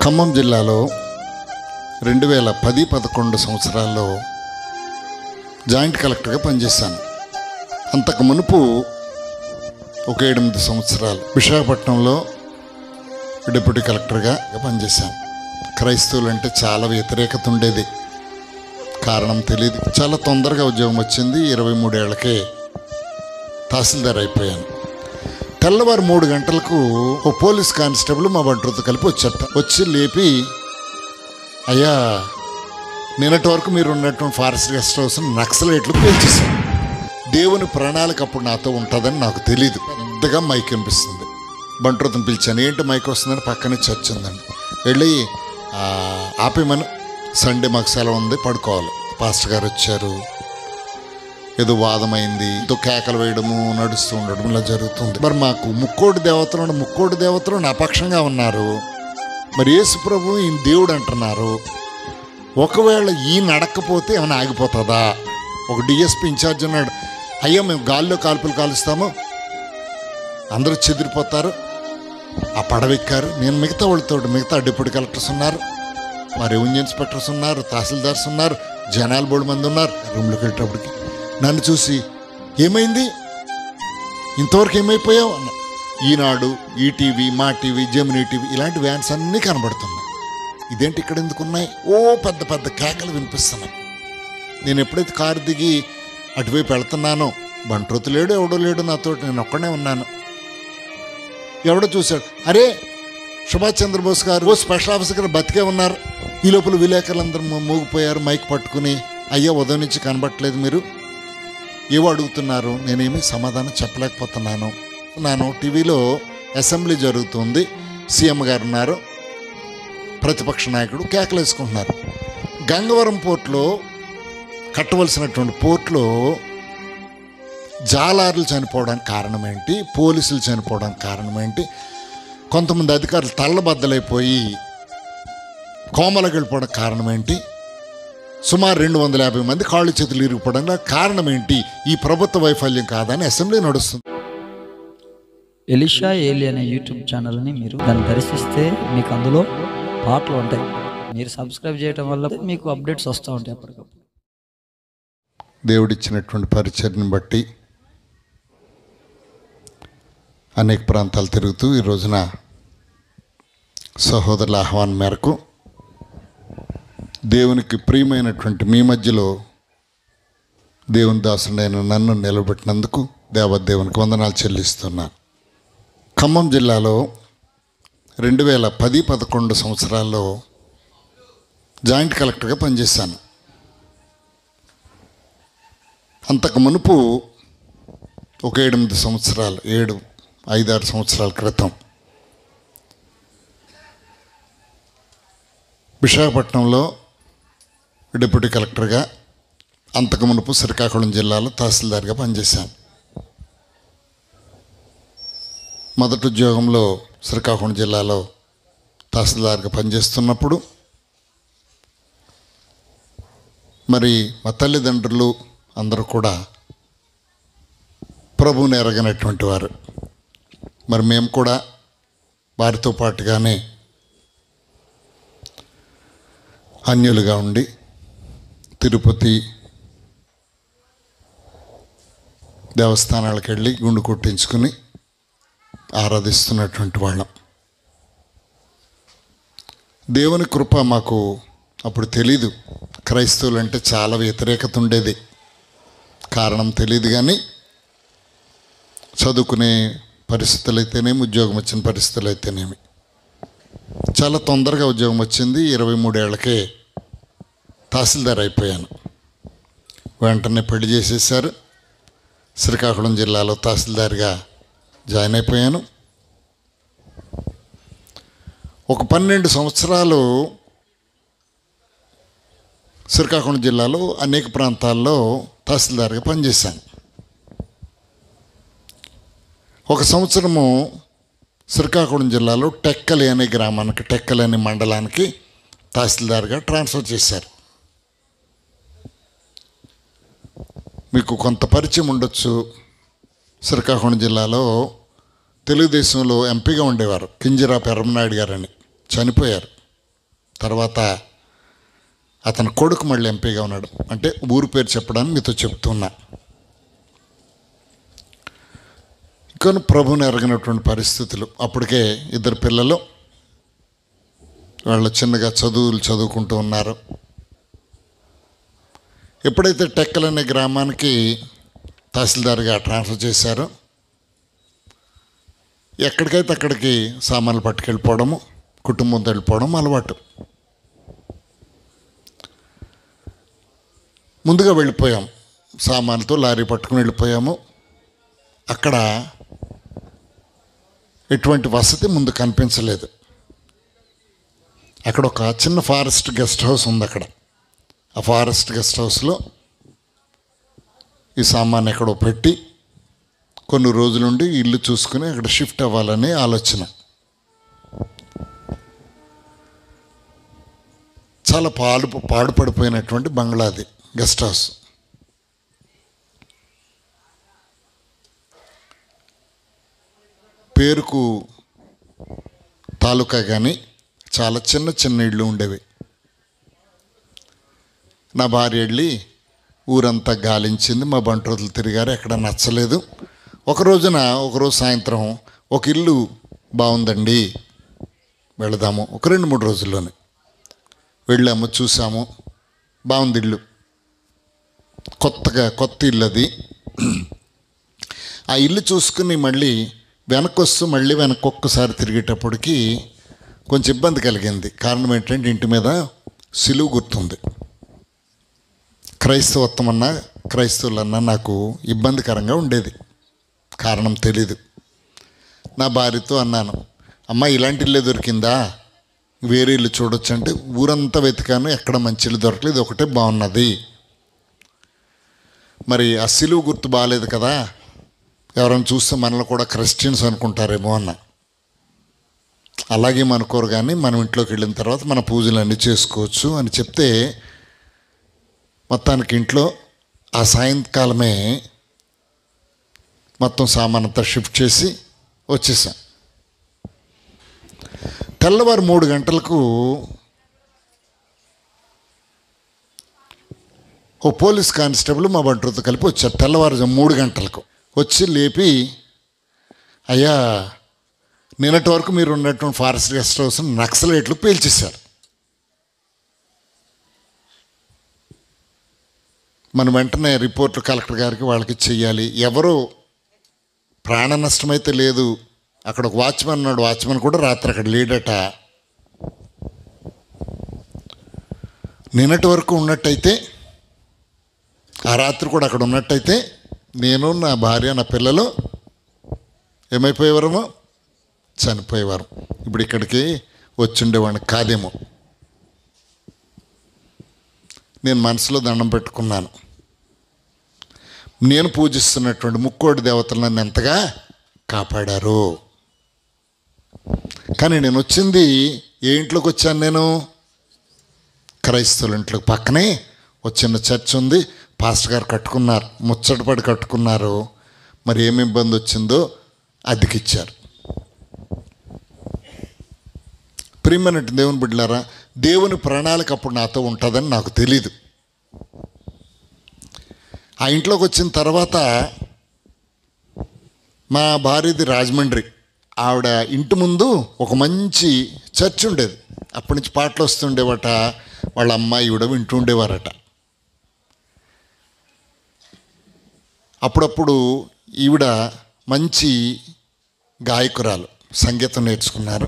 ఖమ్మం జిల్లాలో రెండు వేల పది పదకొండు సంవత్సరాల్లో జాయింట్ కలెక్టర్గా పనిచేశాను అంతకు మునుపు ఒక ఎనిమిది సంవత్సరాలు విశాఖపట్నంలో డిప్యూటీ కలెక్టర్గా పనిచేశాను క్రైస్తవులు అంటే చాలా వ్యతిరేకత ఉండేది కారణం తెలియదు చాలా తొందరగా ఉద్యోగం వచ్చింది ఇరవై మూడేళ్లకే తహసీల్దార్ అయిపోయాను తెల్లవారు మూడు గంటలకు ఓ పోలీస్ కానిస్టేబుల్ మా బంట్రుతో కలిపి వచ్చేట వచ్చి లేపి అయ్యా నిన్నటి వరకు మీరు ఉన్నటువంటి ఫారెస్ట్ గెస్ట్ హౌస్ నక్సలైట్లు పేల్చేశారు దేవుని ప్రణాళిక అప్పుడు నాతో ఉంటుందని నాకు తెలియదు పెద్దగా మైక్ అనిపిస్తుంది బంట్రోతను పిలిచాను ఏంటి మైక్ వస్తుందని పక్కనే చర్చ్ ఉందండి వెళ్ళి "ఆ, ఆపేమను సండే మాకు సెలవు ఉంది పడుకోవాలి పాస్టర్ గారు వచ్చారు ఏదో వాదమైంది ఏదో కేకలు వేయడము నడుస్తూ ఉండడం ఇలా జరుగుతుంది మరి మాకు ముక్కోటి దేవతలు ముక్కోటి దేవతలు నా పక్షంగా ఉన్నారు మరి యేసు ప్రభు ఈయన దేవుడు అంటున్నారు ఒకవేళ ఈ నడకపోతే ఏమైనా ఆగిపోతుందా ఒక డిఎస్పీ ఇన్ఛార్జ్ ఉన్నాడు అయ్యా మేము గాల్లో కాల్పులు కాలుస్తాము అందరూ చెదిరిపోతారు ఆ పడవెక్కారు నేను మిగతా వాళ్ళతో మిగతా డిప్యూటీ కలెక్టర్స్ ఉన్నారు మా రెవెన్యూ ఇన్స్పెక్టర్స్ ఉన్నారు తహసీల్దార్స్ ఉన్నారు జనాలు బోడు మంది ఉన్నారు రూమ్లోకి వెళ్ళేటప్పటికి నన్ను చూసి ఏమైంది ఇంతవరకు ఏమైపోయావు అన్న Eenadu ETV Maa TV Gemini TV ఇలాంటి వ్యాన్స్ అన్నీ కనబడుతున్నాయి ఇదేంటి ఇక్కడ ఎందుకు ఉన్నాయి ఓ పెద్ద పెద్ద కేకలు వినిపిస్తున్నాయి నేను ఎప్పుడైతే కారు దిగి అటువైపు వెళ్తున్నానో బంట్రోతు లేడు ఎవడో లేడు నాతో నేను ఒక్కడే ఉన్నాను ఎవడో చూశాడు అరే సుభాష్ చంద్రబోస్ గారు ఓ స్పెషల్ ఆఫీసర్ గారు బతికే ఉన్నారు ఈ లోపల విలేకరులందరూ మూ- మూగిపోయారు మైక్ పట్టుకుని అయ్యా ఉదయం నుంచి కనబట్టలేదు మీరు ఏవో అడుగుతున్నారు నేనేమి సమాధానం చెప్పలేకపోతున్నాను నాను టీవీలో అసెంబ్లీ జరుగుతుంది సీఎం గారు ఉన్నారు ప్రతిపక్ష నాయకుడు కేకలు వేసుకుంటున్నారు గంగవరం పోర్టులో కట్టవలసినటువంటి పోర్టులో జాలారులు చనిపోవడానికి కారణం ఏంటి పోలీసులు చనిపోవడానికి కారణం ఏంటి కొంతమంది అధికారులు తల్లబద్దలైపోయి కోమలకు వెళ్ళిపోవడానికి కారణం ఏంటి సుమారు రెండు వందల యాభై మంది కాళ్ళు చేతులు ఇరిగిపోవడానికి కారణం ఏంటి ఈ ప్రభుత్వ వైఫల్యం కాదని అసెంబ్లీ నడుస్తుంది ఎలిషా ఏలి అనే యూట్యూబ్ ఛానల్ని మీరు దాన్ని దర్శిస్తే మీకు అందులో పాటలు ఉంటాయి మీరు సబ్స్క్రైబ్ చేయడం వల్ల మీకు అప్డేట్స్ వస్తూ ఉంటాయి అప్పటికప్పుడు దేవుడిచ్చినటువంటి పరిచర్ని బట్టి అనేక ప్రాంతాలు తిరుగుతూ ఈ రోజున సహోదరుల ఆహ్వానం మేరకు దేవునికి ప్రియమైనటువంటి మీ మధ్యలో దేవుని దాసుడైన నన్ను నిలబెట్టినందుకు దేవదేవునికి వందనాలు చెల్లిస్తున్నాను ఖమ్మం జిల్లాలో రెండు వేల పది పదకొండు సంవత్సరాల్లో జాయింట్ కలెక్టర్గా పనిచేశాను అంతకు మునుపు ఒక ఎనిమిది సంవత్సరాలు ఏడు ఐదారు సంవత్సరాల క్రితం విశాఖపట్నంలో డిప్యూటీ కలెక్టర్గా అంతకు మునుపు శ్రీకాకుళం జిల్లాలో తహసీల్దార్గా పనిచేశాను మొదటి ఉద్యోగంలో శ్రీకాకుళం జిల్లాలో తహసీల్దార్గా పనిచేస్తున్నప్పుడు మరి మా తల్లిదండ్రులు అందరూ కూడా ప్రభువుని ఎరగనటువంటి వారు మరి మేము కూడా వారితో పాటుగానే అన్యులుగా ఉండి తిరుపతి దేవస్థానాలకు వెళ్ళి గుండు కొట్టించుకుని ఆరాధిస్తున్నటువంటి వాళ్ళం దేవుని కృప మాకు అప్పుడు తెలీదు క్రైస్తవులు అంటే చాలా వ్యతిరేకత ఉండేది కారణం తెలియదు కానీ చదువుకునే పరిస్థితులు అయితేనేమి ఉద్యోగం వచ్చిన పరిస్థితులు అయితేనేమి చాలా తొందరగా ఉద్యోగం వచ్చింది ఇరవై మూడేళ్లకే తహసీల్దార్ అయిపోయాను వెంటనే పెళ్లి చేసేసారు శ్రీకాకుళం జిల్లాలో తహసీల్దార్గా జాయిన్ అయిపోయాను ఒక పన్నెండు సంవత్సరాలు శ్రీకాకుళం జిల్లాలో అనేక ప్రాంతాల్లో తహసీల్దార్గా పనిచేశాను ఒక సంవత్సరము శ్రీకాకుళం జిల్లాలో టెక్కలి అనే గ్రామానికి టెక్కలి అనే మండలానికి తహసీల్దార్గా ట్రాన్స్ఫర్ చేశారు మీకు కొంత పరిచయం ఉండొచ్చు శ్రీకాకుళం జిల్లాలో తెలుగుదేశంలో ఎంపీగా ఉండేవారు కింజరా పెరమనాయుడు గారని చనిపోయారు తర్వాత అతని కొడుకు మళ్ళీ ఎంపీగా ఉన్నాడు అంటే ఊరు పేరు చెప్పడానికి మీతో చెప్తున్నా ఇంకొన్ని ప్రభుని ఎరగినటువంటి పరిస్థితులు అప్పటికే ఇద్దరు పిల్లలు వాళ్ళు చిన్నగా చదువులు చదువుకుంటూ ఉన్నారు ఎప్పుడైతే టెక్కల్ అనే గ్రామానికి తహసీల్దార్గా ట్రాన్స్ఫర్ చేశారో ఎక్కడికైతే అక్కడికి సామాన్లు పట్టుకెళ్ళిపోవడము కుటుంబంతో వెళ్ళిపోవడం అలవాటు ముందుగా వెళ్ళిపోయాం సామాన్లతో లారీ పట్టుకుని వెళ్ళిపోయాము అక్కడ ఎటువంటి వసతి ముందు కనిపించలేదు అక్కడ ఒక చిన్న ఫారెస్ట్ గెస్ట్ హౌస్ ఉంది అక్కడ ఆ ఫారెస్ట్ గెస్ట్ హౌస్లో ఈ సామాన్ ఎక్కడో పెట్టి కొన్ని రోజులుండి ఇల్లు చూసుకుని అక్కడ షిఫ్ట్ అవ్వాలని ఆలోచన చాలా పాడు పాడుపడిపోయినటువంటి బంగ్లాది గెస్ట్ హౌస్ పేరుకు తాలూకా కానీ చాలా చిన్న చిన్న ఇళ్ళు ఉండేవి నా భార్య వెళ్ళి ఊరంతా గాలించింది మా బంట్రోతులు తిరిగారు ఎక్కడ నచ్చలేదు ఒక రోజున ఒకరోజు సాయంత్రం ఒక ఇల్లు బాగుందండి వెళదాము ఒక రెండు మూడు రోజుల్లోనే వెళ్ళాము చూసాము బాగుంది ఇల్లు కొత్తగా కొత్త ఇల్లు అది ఆ ఇల్లు చూసుకుని మళ్ళీ వెనక్కి వస్తూ మళ్ళీ వెనక్కి ఒక్కసారి తిరిగేటప్పటికి కొంచెం ఇబ్బంది కలిగింది కారణం ఏంటంటే ఇంటి మీద సిలువు గుర్తుంది క్రైస్తవత్వం అన్నా క్రైస్తవులన్నా నాకు ఇబ్బందికరంగా ఉండేది కారణం తెలీదు నా భార్యతో అన్నాను అమ్మ ఇలాంటి ఇల్లే దొరికిందా వేరే ఇల్లు చూడొచ్చు అంటే ఊరంతా వెతికాను ఎక్కడ మంచి ఇల్లు దొరకలేదు ఒకటే బాగున్నది మరి ఆ సిలువు గుర్తు బాగాలేదు కదా ఎవరైనా చూస్తే మనల్ని కూడా క్రిస్టియన్స్ అనుకుంటారేమో అన్న అలాగేం అనుకోరు కానీ మనం ఇంట్లోకి వెళ్ళిన తర్వాత మన పూజలు అన్నీ చేసుకోవచ్చు అని చెప్తే మొత్తానికి ఇంట్లో ఆ సాయంకాలమే మొత్తం సామాన్ అంతా షిఫ్ట్ చేసి వచ్చేసాం తెల్లవారు మూడు గంటలకు ఓ పోలీస్ కానిస్టేబుల్ మా బంటుతో కలిపి వచ్చారు తెల్లవారు మూడు గంటలకు వచ్చి లేపి అయ్యా నిన్నటి వరకు మీరు ఉన్నటువంటి ఫారెస్ట్ గెస్ట్ హౌస్ నక్సలైట్లు పేల్చేశారు మనం వెంటనే రిపోర్ట్లు కలెక్టర్ గారికి వాళ్ళకి చెయ్యాలి ఎవరు ప్రాణ నష్టమైతే లేదు అక్కడ ఒక వాచ్మెన్ ఉన్నాడు వాచ్మెన్ కూడా రాత్రి అక్కడ లేడట నిన్నటి వరకు ఉన్నట్టయితే ఆ రాత్రి కూడా అక్కడ ఉన్నట్టయితే నేను నా భార్య నా పిల్లలు ఏమైపోయేవారమో చనిపోయేవారు ఇప్పుడు ఇక్కడికి వచ్చిండేవాడిని కాదేమో నేను మనసులో దండం పెట్టుకున్నాను నేను పూజిస్తున్నటువంటి ముక్కోటి దేవతలు నన్ను ఎంతగా కాపాడారు కానీ నేను వచ్చింది ఏ ఇంట్లోకి వచ్చాను నేను క్రైస్తవుల ఇంట్లోకి పక్కనే ఒక చిన్న చర్చ్ ఉంది పాస్టర్ గారు కట్టుకున్నారు ముచ్చటపడి కట్టుకున్నారు మరి ఏమి ఇబ్బంది వచ్చిందో అద్దెకిచ్చారు ప్రియమైనట్టు దేవుని బిడ్డలారా దేవుని ప్రణాళిక అప్పుడు నాతో ఉంటుందని నాకు తెలీదు ఆ ఇంట్లోకి వచ్చిన తర్వాత మా భార్యది రాజమండ్రి ఆవిడ ఇంటి ముందు ఒక మంచి చర్చ్ ఉండేది అప్పటి నుంచి పాటలు వస్తుండేవట వాళ్ళ అమ్మాయి ఈవిడ వింటూ ఉండేవారట అప్పుడప్పుడు ఈవిడ మంచి గాయకురాలు సంగీతం నేర్చుకున్నారు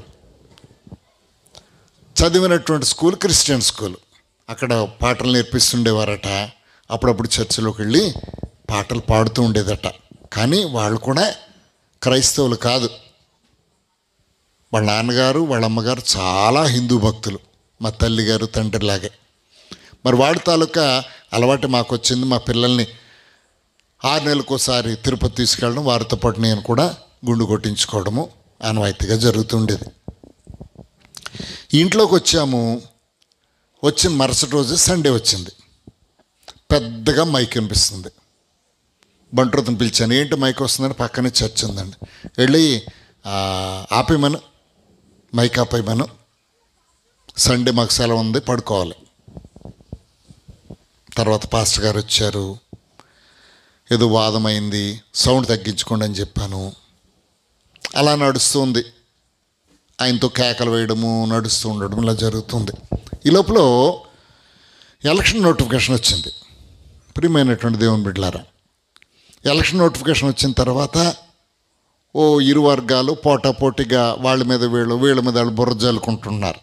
చదివినటువంటి స్కూల్ క్రిస్టియన్ స్కూల్ అక్కడ పాటలు నేర్పిస్తుండేవారట అప్పుడప్పుడు చర్చిలోకి వెళ్ళి పాటలు పాడుతూ ఉండేదట కానీ వాళ్ళు కూడా క్రైస్తవులు కాదు వాళ్ళ నాన్నగారు వాళ్ళ అమ్మగారు చాలా హిందూ భక్తులు మా తల్లిగారు తండ్రిలాగే మరి వాడి తాలూకా అలవాటు మాకు వచ్చింది మా పిల్లల్ని ఆరు నెలలకోసారి తిరుపతి తీసుకెళ్ళడం వారితో పాటు నేను కూడా గుండు కొట్టించుకోవడము ఆనవాయితీగా జరుగుతుండేది ఇంట్లోకి వచ్చాము వచ్చిన మరుసటి రోజు సండే వచ్చింది పెద్దగా మైక్ అనిపిస్తుంది బంట్రోతను పిలిచాను ఏంటి మైక్ వస్తుందని పక్కనే చర్చ్ ఉందండి వెళ్ళి ఆ, ఆపేయమను మైక్ ఆపేయమను సండే మాకు సెలవు ఉంది పడుకోవాలి తర్వాత పాస్టర్ గారు వచ్చారు ఏదో వాదమైంది సౌండ్ తగ్గించుకోండి అని చెప్పాను అలా నడుస్తుంది ఆయనతో కేకలు వేయడము నడుస్తూ ఉండడం ఇలా జరుగుతుంది ఈ లోపల ఎలక్షన్ నోటిఫికేషన్ వచ్చింది ప్రియమైనటువంటి దేవుని బిడ్డలారా ఎలక్షన్ నోటిఫికేషన్ వచ్చిన తర్వాత ఓ ఇరు వర్గాలు పోటాపోటీగా వాళ్ళ మీద వీళ్ళు వీళ్ళ మీద వాళ్ళు బుర్ర జల్లుకుంటున్నారు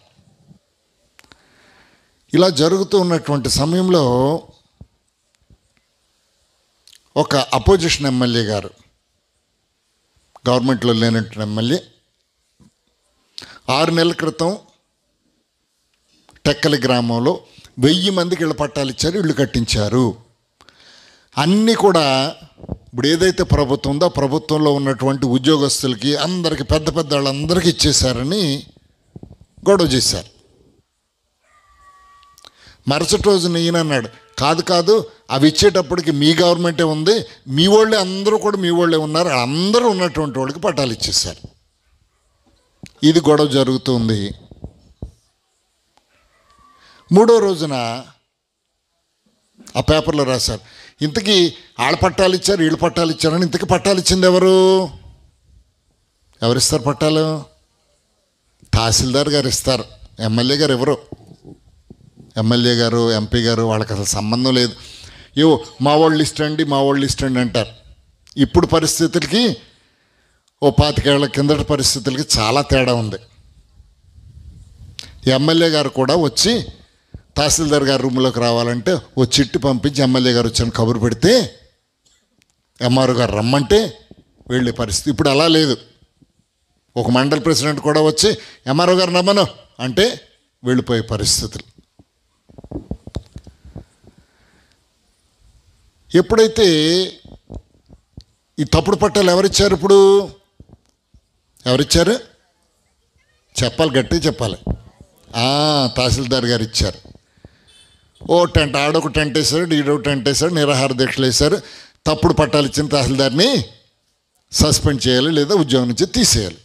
ఇలా జరుగుతూ ఉన్నటువంటి సమయంలో ఒక అపోజిషన్ ఎమ్మెల్యే గారు గవర్నమెంట్లో లేనటువంటి ఎమ్మెల్యే ఆరు నెలల క్రితం టెక్కలి గ్రామంలో వెయ్యి మందికి ఇళ్ళ పట్టాలు ఇచ్చారు ఇళ్ళు కట్టించారు అన్నీ కూడా ఇప్పుడు ఏదైతే ప్రభుత్వం ఉందో ఆ ప్రభుత్వంలో ఉన్నటువంటి ఉద్యోగస్తులకి అందరికి పెద్ద పెద్ద వాళ్ళందరికీ ఇచ్చేశారని గొడవ చేశారు మరుసటి రోజున ఈయన అన్నాడు కాదు కాదు అవి ఇచ్చేటప్పటికి మీ గవర్నమెంటే ఉంది మీ వాళ్ళే అందరూ కూడా మీ వాళ్ళే ఉన్నారు అందరూ ఉన్నటువంటి వాళ్ళకి పట్టాలు ఇచ్చేశారు ఇది గొడవ జరుగుతుంది మూడో రోజున ఆ పేపర్లో రాశారు ఇంతకీ వాళ్ళ పట్టాలు ఇచ్చారు వీళ్ళు పట్టాలు ఇచ్చారని ఇంతకీ పట్టాలు ఇచ్చింది ఎవరు ఎవరిస్తారు పట్టాలు తహసీల్దార్ గారు ఇస్తారు ఎమ్మెల్యే గారు ఎవరు ఎమ్మెల్యే గారు ఎంపీ గారు వాళ్ళకి అసలు సంబంధం లేదు ఏవో మా వాళ్ళు లిస్ట్ అండి మా వాళ్ళు లిస్ట్ అండి అంటారు ఇప్పుడు పరిస్థితులకి ఓ పాతికేళ్ల కిందటి పరిస్థితులకి చాలా తేడా ఉంది ఎమ్మెల్యే గారు కూడా వచ్చి తహసీల్దార్ గారి రూమ్లోకి రావాలంటే ఓ చిట్టి పంపించి ఎమ్మెల్యే గారు వచ్చాను కబురు పెడితే ఎంఆర్ఓ గారు రమ్మంటే వెళ్ళే పరిస్థితి ఇప్పుడు అలా లేదు ఒక మండల ప్రెసిడెంట్ కూడా వచ్చి ఎంఆర్ఓ గారు నమ్మను అంటే వెళ్ళిపోయే పరిస్థితులు ఎప్పుడైతే ఈ తప్పుడు పట్టాలు ఎవరిచ్చారు ఇప్పుడు ఎవరిచ్చారు చెప్పాలి గట్టిగా చెప్పాలి ఆ, తహసీల్దార్ గారు ఇచ్చారు ఓ టెంట్ ఆడొక టెంట్ వేశారు ఈడొక టెంట్ వేశారు నిరాహార దీక్షలు వేశారు తప్పుడు పట్టాలు ఇచ్చిన తహసీల్దార్ని సస్పెండ్ చేయాలి లేదా ఉద్యోగం నుంచి తీసేయాలి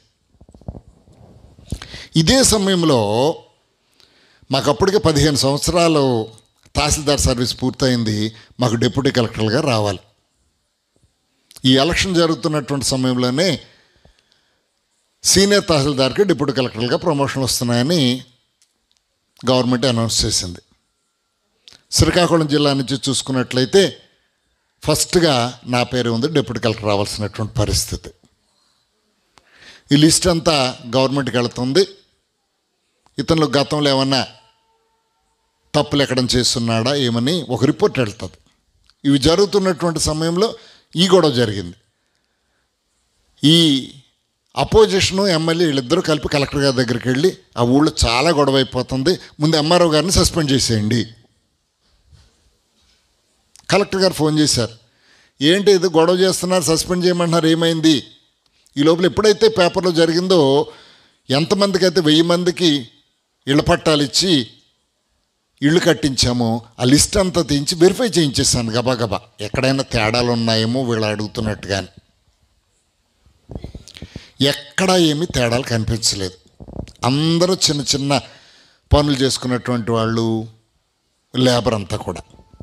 ఇదే సమయంలో మాకు అప్పటికే పదిహేను సంవత్సరాలు తహసీల్దార్ సర్వీస్ పూర్తయింది మాకు డిప్యూటీ కలెక్టర్గా రావాలి ఈ ఎలక్షన్ జరుగుతున్నటువంటి సమయంలోనే సీనియర్ తహసీల్దార్కి డిప్యూటీ కలెక్టర్గా ప్రమోషన్లు వస్తున్నాయని గవర్నమెంట్ అనౌన్స్ చేసింది శ్రీకాకుళం జిల్లా నుంచి చూసుకున్నట్లయితే ఫస్ట్గా నా పేరు ఉంది డిప్యూటీ కలెక్టర్ రావాల్సినటువంటి పరిస్థితి ఈ లిస్ట్ అంతా గవర్నమెంట్కి వెళుతుంది ఇతను గతంలో ఏమన్నా తప్పులు ఎక్కడం చేస్తున్నాడా ఏమని ఒక రిపోర్ట్ వెళ్తుంది ఇవి జరుగుతున్నటువంటి సమయంలో ఈ గొడవ జరిగింది ఈ అపోజిషను ఎమ్మెల్యే వీళ్ళిద్దరూ కలిపి కలెక్టర్ గారి దగ్గరికి వెళ్ళి ఆ ఊళ్ళో చాలా గొడవ అయిపోతుంది ముందు ఎంఆర్ఓ గారిని సస్పెండ్ చేసేయండి కలెక్టర్ గారు ఫోన్ చేశారు ఏంటి ఇది గొడవ చేస్తున్నారు సస్పెండ్ చేయమంటున్నారు ఏమైంది ఈ లోపల ఎప్పుడైతే పేపర్లో జరిగిందో ఎంతమందికి అయితే వెయ్యి మందికి ఇళ్ళ పట్టాలు ఇచ్చి ఇళ్ళు కట్టించామో ఆ లిస్ట్ అంతా తీయించి వెరిఫై చేయించేసాను గబా గబా ఎక్కడైనా తేడాలు ఉన్నాయేమో వీళ్ళు అడుగుతున్నట్టుగాని ఎక్కడా ఏమీ తేడాలు కనిపించలేదు అందరూ చిన్న చిన్న పనులు చేసుకున్నటువంటి వాళ్ళు లేబర్ అంతా కూడా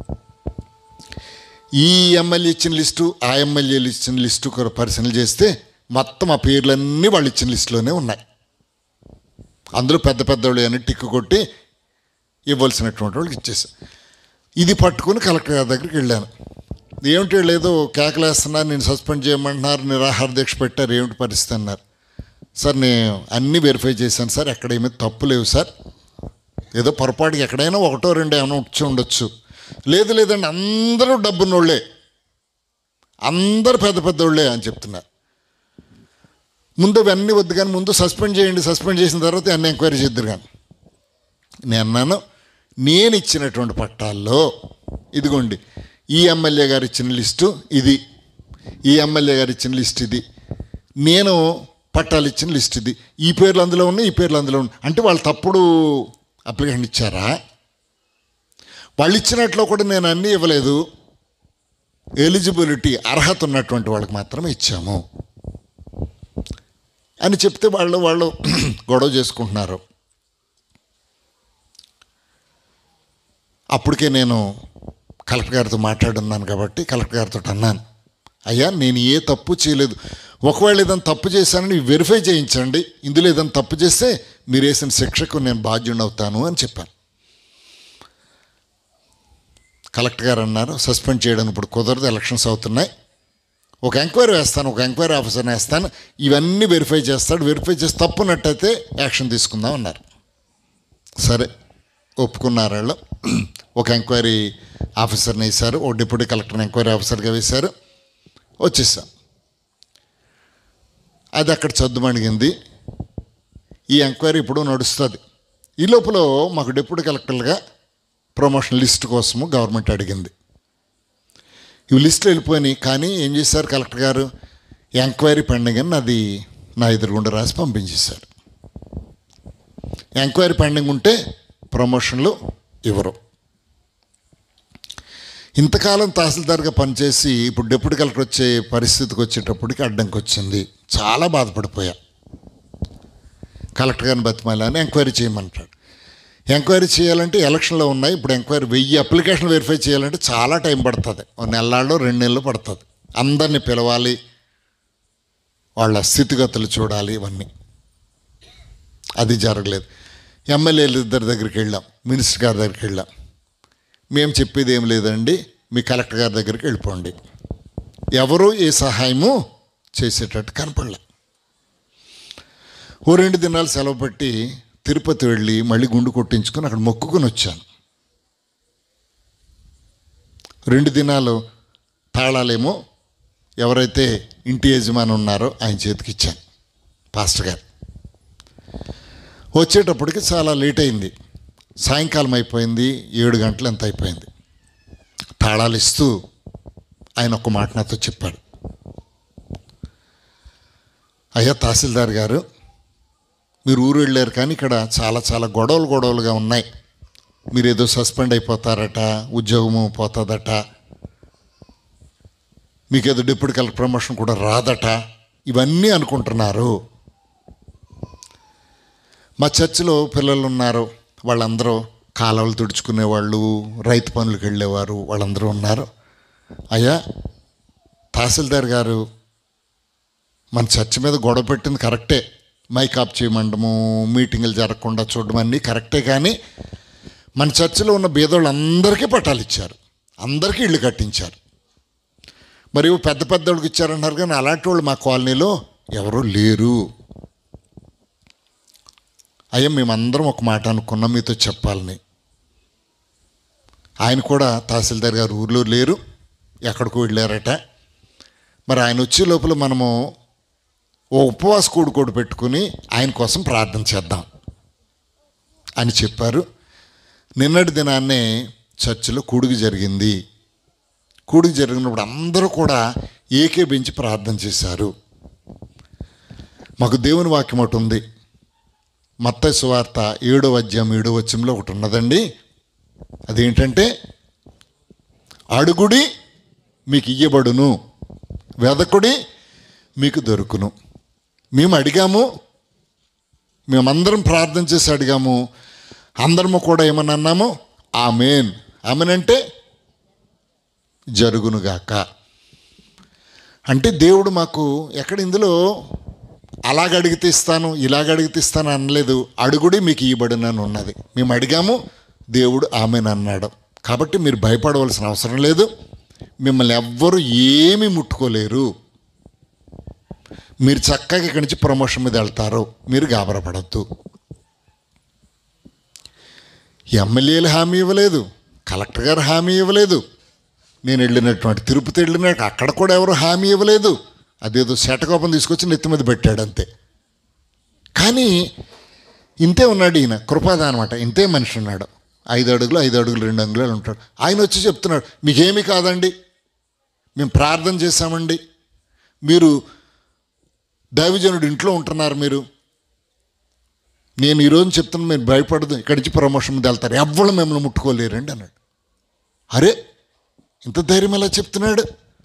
ఈ ఎమ్మెల్యే ఇచ్చిన లిస్టు ఆ ఎమ్మెల్యేలు ఇచ్చిన లిస్టు కూడా పరిశీలన చేస్తే మొత్తం ఆ పేర్లన్నీ వాళ్ళు ఇచ్చిన లిస్టులోనే ఉన్నాయి అందులో పెద్ద పెద్దవాళ్ళు అని టిక్కు కొట్టి ఇవ్వాల్సినటువంటి వాళ్ళకి ఇచ్చేసా ఇది పట్టుకుని కలెక్టర్ గారి దగ్గరికి వెళ్ళాను ఏమిటి లేదు కేకలేస్తున్నారు నేను సస్పెండ్ చేయమంటున్నారు నిరాహార దీక్ష పెట్టారు ఏమిటి పరిస్థితి అన్నారు సార్ నేను అన్నీ వెరిఫై చేశాను సార్ ఎక్కడ ఏమీ తప్పు లేవు సార్ ఏదో పొరపాటుకి ఎక్కడైనా ఒకటో రెండు ఏమైనా వచ్చి ఉండొచ్చు లేదు లేదండి అందరూ డబ్బున్నోళ్ళే అందరు పెద్ద పెద్దోళ్ళే అని చెప్తున్నారు ముందు అవన్నీ వద్దు కానీ ముందు సస్పెండ్ చేయండి సస్పెండ్ చేసిన తర్వాత అన్ని ఎంక్వైరీ చేద్దరు కానీ నేను అన్నాను నేను ఇచ్చినటువంటి పట్టాల్లో ఇదిగోండి ఈ ఎమ్మెల్యే గారు ఇచ్చిన లిస్టు ఇది ఈ ఎమ్మెల్యే గారు ఇచ్చిన లిస్ట్ ఇది నేను పట్టాలు ఇచ్చిన లిస్ట్ ఇది ఈ పేర్లు అందులో ఉన్నాయి ఈ పేర్లు అందులో ఉన్నాయి అంటే వాళ్ళు తప్పుడు అప్లికేషన్ ఇచ్చారా వాళ్ళు ఇచ్చినట్లో కూడా నేను అన్నీ ఇవ్వలేదు ఎలిజిబిలిటీ అర్హత ఉన్నటువంటి వాళ్ళకి మాత్రమే ఇచ్చాము అని చెప్తే వాళ్ళు వాళ్ళు గొడవ చేసుకుంటున్నారు అప్పటికే నేను కలెక్టర్ గారితో మాట్లాడున్నాను కాబట్టి కలెక్టర్ గారితో అన్నాను అయ్యా నేను ఏ తప్పు చేయలేదు ఒకవేళ ఏదైనా తప్పు చేశానని వెరిఫై చేయించండి ఇందులో ఏదైనా తప్పు చేస్తే మీరు వేసిన శిక్షకు నేను బాధ్యుని అవుతాను అని చెప్పాను కలెక్టర్ గారు అన్నారు సస్పెండ్ చేయడానికి ఇప్పుడు కుదరదు ఎలక్షన్స్ అవుతున్నాయి ఒక ఎంక్వైరీ వేస్తాను ఒక ఎంక్వైరీ ఆఫీసర్ని వేస్తాను ఇవన్నీ వెరిఫై చేస్తాడు వెరిఫై చేసి తప్పున్నట్టయితే యాక్షన్ తీసుకుందాం అన్నారు సరే ఒప్పుకున్నారు వాళ్ళు ఒక ఎంక్వైరీ ఆఫీసర్ని వేశారు ఓ డిప్యూటీ కలెక్టర్ని ఎంక్వైరీ ఆఫీసర్గా వేశారు వచ్చేసాం అది అక్కడ చదుమణిగింది ఈ ఎంక్వైరీ ఇప్పుడు నడుస్తుంది ఈ లోపల మాకు డిప్యూటీ కలెక్టర్గా ప్రమోషన్ లిస్ట్ కోసము గవర్నమెంట్ అడిగింది ఇవి లిస్టులు వెళ్ళిపోయినాయి కానీ ఏం చేశారు కలెక్టర్ గారు ఎంక్వైరీ పెండింగ్ అని అది నా ఎదురుగుండా రాసి పంపించేశారు ఎంక్వైరీ పెండింగ్ ఉంటే ప్రమోషన్లు ఇవ్వరు ఇంతకాలం తహసీల్దార్గా పనిచేసి ఇప్పుడు డిప్యూటీ కలెక్టర్ వచ్చే పరిస్థితికి వచ్చేటప్పటికి అడ్డంకి వచ్చింది చాలా బాధపడిపోయా కలెక్టర్ గారిని బతిమాలని ఎంక్వైరీ చేయమంటాడు ఎంక్వైరీ చేయాలంటే ఎలక్షన్లో ఉన్నాయి ఇప్పుడు ఎంక్వైరీ వెయ్యి అప్లికేషన్ వెరిఫై చేయాలంటే చాలా టైం పడుతుంది ఒక నెలల్లో రెండు నెలలు పడుతుంది అందరిని పిలవాలి వాళ్ళ స్థితిగతులు చూడాలి ఇవన్నీ అది జరగలేదు ఎమ్మెల్యేలు ఇద్దరి దగ్గరికి వెళ్ళాం మినిస్టర్ గారి దగ్గరికి వెళ్ళాం మేము చెప్పేది ఏం లేదండి మీ కలెక్టర్ గారి దగ్గరికి వెళ్ళిపోండి ఎవరు ఏ సహాయము చేసేటట్టు కనపడలే ఓ రెండు దినాలు సెలవు పెట్టి తిరుపతి వెళ్ళి మళ్ళీ గుండు కొట్టించుకొని అక్కడ మొక్కుకొని వచ్చాను రెండు దినాలు తాళాలేమో ఎవరైతే ఇంటి యజమాని ఉన్నారో ఆయన చేతికి ఇచ్చాను పాస్టర్ గారు వచ్చేటప్పటికి చాలా లేట్ అయింది సాయంకాలం అయిపోయింది ఏడు గంటలు ఎంత అయిపోయింది తాళాలు ఇస్తూ ఆయన ఒక మాట నాతో చెప్పాడు అయ్యా తహసీల్దార్ గారు మీరు ఊరు వెళ్ళారు కానీ ఇక్కడ చాలా చాలా గొడవలు గొడవలుగా ఉన్నాయి మీరు ఏదో సస్పెండ్ అయిపోతారట ఉద్యోగము పోతుందట మీకు ఏదో డిప్యూటీ కలెక్టర్ ప్రమోషన్ కూడా రాదట ఇవన్నీ అనుకుంటున్నారు మా చర్చిలో పిల్లలు ఉన్నారు వాళ్ళందరూ కాలువలు తుడుచుకునేవాళ్ళు రైతు పనులకు వెళ్ళేవారు వాళ్ళందరూ ఉన్నారు అయ్యా తహసీల్దార్ గారు మన చర్చ్ మీద గొడవ పెట్టింది కరెక్టే మైక్ ఆఫ్ చేయమండము మీటింగులు జరగకుండా చూడడం అన్నీ కరెక్టే కానీ మన చర్చిలో ఉన్న బీదోళ్ళందరికీ పట్టాలు ఇచ్చారు అందరికీ ఇళ్ళు కట్టించారు మరియు పెద్ద పెద్దోళ్ళకి ఇచ్చారన్నారు కానీ అలాంటి వాళ్ళు మా కాలనీలో ఎవరూ లేరు అయ్యా మేమందరం ఒక మాట అనుకున్నాం మీతో చెప్పాలని ఆయన కూడా తహసీల్దార్ గారు ఊర్లో లేరు ఎక్కడికో వెళ్ళారట మరి ఆయన వచ్చే లోపల మనము ఓ ఉపవాస కూడుకోడు పెట్టుకుని ఆయన కోసం ప్రార్థన చేద్దాం అని చెప్పారు నిన్నటి దినాన్నే చర్చిలో కూడుగు జరిగింది కూడుగు జరిగినప్పుడు అందరూ కూడా ఏకేబించి ప్రార్థన చేశారు మాకు దేవుని వాక్యం ఒకటి ఉంది మత్తయి సువార్త ఏడో అధ్యాయం ఏడో వచ్చంలో ఒకటి ఉన్నదండి అదేంటంటే అడుగుడి మీకు ఇయ్యబడును వెదకుడి మీకు దొరుకును మేము అడిగాము మేమందరం ప్రార్థన చేసి అడిగాము అందరము కూడా ఏమని అన్నాము ఆమెన్ ఆమెన్ అంటే జరుగునుగాక అంటే దేవుడు మాకు ఎక్కడ ఇందులో అలాగ అడిగితే ఇస్తాను ఇలాగ అడిగితే ఇస్తాను అనలేదు అడుగుడి మీకు ఇవ్వబడినని ఉన్నది మేము అడిగాము దేవుడు ఆమెను అన్నాడు కాబట్టి మీరు భయపడవలసిన అవసరం లేదు మిమ్మల్ని ఎవ్వరు ఏమీ ముట్టుకోలేరు మీరు చక్కగా ఇక్కడి నుంచి ప్రమోషన్ మీద వెళ్తారు మీరు గాబరపడద్దు ఎమ్మెల్యేలు హామీ ఇవ్వలేదు కలెక్టర్ గారు హామీ ఇవ్వలేదు నేను వెళ్ళినటువంటి తిరుపతి వెళ్ళినట్టు అక్కడ కూడా ఎవరు హామీ ఇవ్వలేదు అదేదో శటకోపం తీసుకొచ్చి నెత్తి మీద పెట్టాడు అంతే కానీ ఇంతే ఉన్నాడు ఈయన కృపాద అనమాట ఇంతే మనిషి ఉన్నాడు ఐదు అడుగులు ఐదు అడుగులు రెండు అంగుళాలు ఉంటాడు ఆయన వచ్చి చెప్తున్నాడు మీకేమీ కాదండి మేము ప్రార్థన చేశామండి మీరు దైవజనుడు ఇంట్లో ఉంటున్నారు మీరు నేను ఈరోజు చెప్తున్నా మీరు భయపడదు ఇక్కడి నుంచి ప్రమోషన్ మీద వెళ్తారు ఎవ్వరు మిమ్మల్ని ముట్టుకోలేరండి అన్నాడు అరే ఇంత ధైర్యం ఎలా చెప్తున్నాడు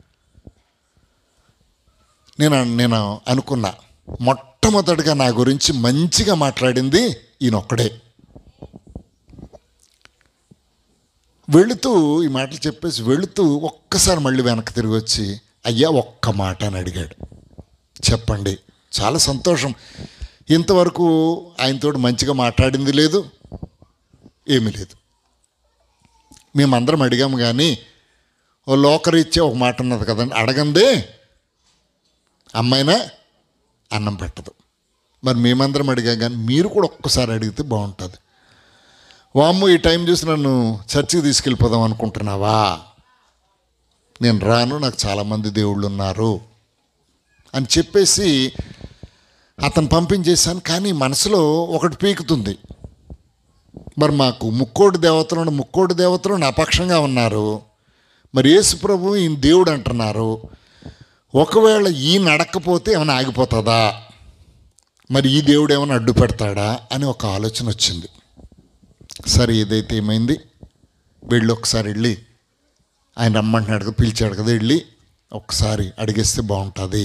నేను నేను అనుకున్నా మొట్టమొదటిగా నా గురించి మంచిగా మాట్లాడింది ఈయన ఒక్కడే వెళుతూ ఈ మాటలు చెప్పేసి వెళుతూ ఒక్కసారి మళ్ళీ వెనక్కి తిరిగి వచ్చి అయ్యా ఒక్క మాట అని అడిగాడు చెప్పండి చాలా సంతోషం ఇంతవరకు ఆయనతో మంచిగా మాట్లాడింది లేదు ఏమీ లేదు మేమందరం అడిగాము కానీ ఓ లోకరీత్యా ఒక మాట ఉన్నది కదండి అడగందే అమ్మాయినా అన్నం పెట్టదు మరి మేమందరం అడిగాం కానీ మీరు కూడా ఒక్కసారి అడిగితే బాగుంటుంది వామ్ము ఈ టైం చూసి నన్ను చర్చికి తీసుకెళ్ళిపోదాం అనుకుంటున్నావా నేను రాను నాకు చాలామంది దేవుళ్ళు ఉన్నారు అని చెప్పేసి అతను పంపించేశాను కానీ మనసులో ఒకటి పీకుతుంది మరి మాకు ముక్కోటి దేవతలు ముక్కోటి దేవతలు నా పక్షంగా ఉన్నారు మరి యేసు ప్రభు ఈయన దేవుడు అంటున్నారు ఒకవేళ ఈ నడకపోతే ఏమైనా ఆగిపోతుందా మరి ఈ దేవుడు ఏమైనా అడ్డు పెడతాడా అని ఒక ఆలోచన వచ్చింది సరే ఏదైతే ఏమైంది వెళ్ళి ఒకసారి వెళ్ళి ఆయన రమ్మంటున్నాడు కదా పిలిచాడు కదా వెళ్ళి ఒకసారి అడిగేస్తే బాగుంటుంది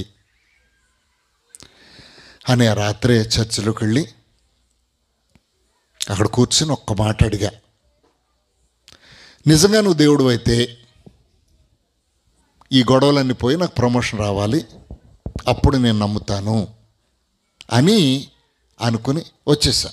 అని ఆ రాత్రే చర్చిలోకి వెళ్ళి అక్కడ కూర్చుని ఒక్క మాట అడిగా నిజంగా నువ్వు దేవుడు అయితే ఈ గొడవలన్నీ పోయి నాకు ప్రమోషన్ రావాలి అప్పుడు నేను నమ్ముతాను అని అనుకుని వచ్చేసా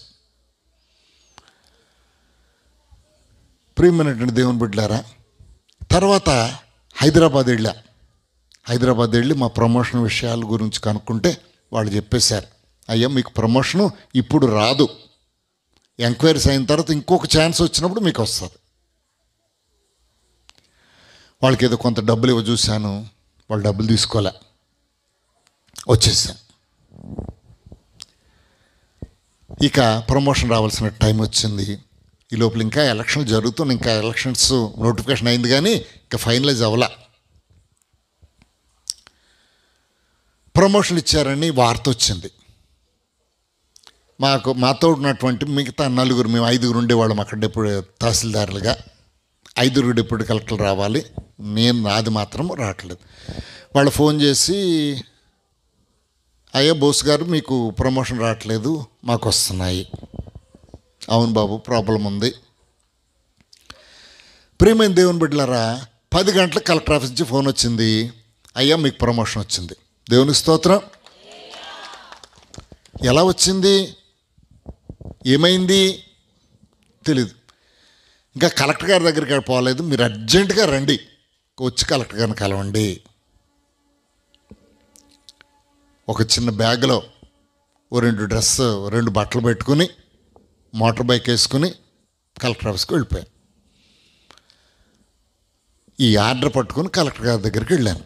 ప్రియమైనటువంటి దేవుని బిడ్డారా తర్వాత హైదరాబాద్ వెళ్ళా హైదరాబాద్ వెళ్ళి మా ప్రమోషన్ విషయాల గురించి కనుక్కుంటే వాళ్ళు చెప్పేశారు అయ్యా మీకు ప్రమోషను ఇప్పుడు రాదు ఎంక్వైరీస్ అయిన తర్వాత ఇంకొక ఛాన్స్ వచ్చినప్పుడు మీకు వస్తుంది వాళ్ళకి ఏదో కొంత డబ్బులు ఇవ్వ చూశాను వాళ్ళు డబ్బులు తీసుకోలే వచ్చేసాను ఇక ప్రమోషన్ రావాల్సిన టైం వచ్చింది ఈ లోపల ఇంకా ఎలక్షన్లు జరుగుతున్నాయి ఇంకా ఎలక్షన్స్ నోటిఫికేషన్ అయింది కానీ ఇంకా ఫైనలైజ్ అవ్వలా ప్రమోషన్ ఇచ్చారని వార్త వచ్చింది మాకు మాతో ఉన్నటువంటి మిగతా నలుగురు మేము ఐదుగురు ఉండేవాళ్ళం అక్కడ డిప్యూటీ తహసీల్దారులుగా ఐదుగురు డిప్యూటీ కలెక్టర్లు రావాలి నేను నాది మాత్రం రావట్లేదు వాళ్ళు ఫోన్ చేసి అయ్యా బోస్ గారు మీకు ప్రమోషన్ రావట్లేదు మాకు వస్తున్నాయి అవును బాబు ప్రాబ్లం ఉంది ప్రియమైన దేవుని బిడ్డలారా పది గంటలకు కలెక్టర్ ఆఫీస్ నుంచి ఫోన్ వచ్చింది అయ్యా మీకు ప్రమోషన్ వచ్చింది దేవుని స్తోత్రం ఎలా వచ్చింది ఏమైంది తెలీదు ఇంకా కలెక్టర్ గారి దగ్గరికి పోలేదు మీరు అర్జెంటుగా రండి వచ్చి కలెక్టర్ గారిని కలవండి ఒక చిన్న బ్యాగ్లో ఓ రెండు డ్రెస్ ఓ రెండు బట్టలు పెట్టుకుని మోటార్ బైక్ వేసుకుని కలెక్టర్ ఆఫీస్కి వెళ్ళిపోయాను ఈ ఆర్డర్ పట్టుకుని కలెక్టర్ గారి దగ్గరికి వెళ్ళాను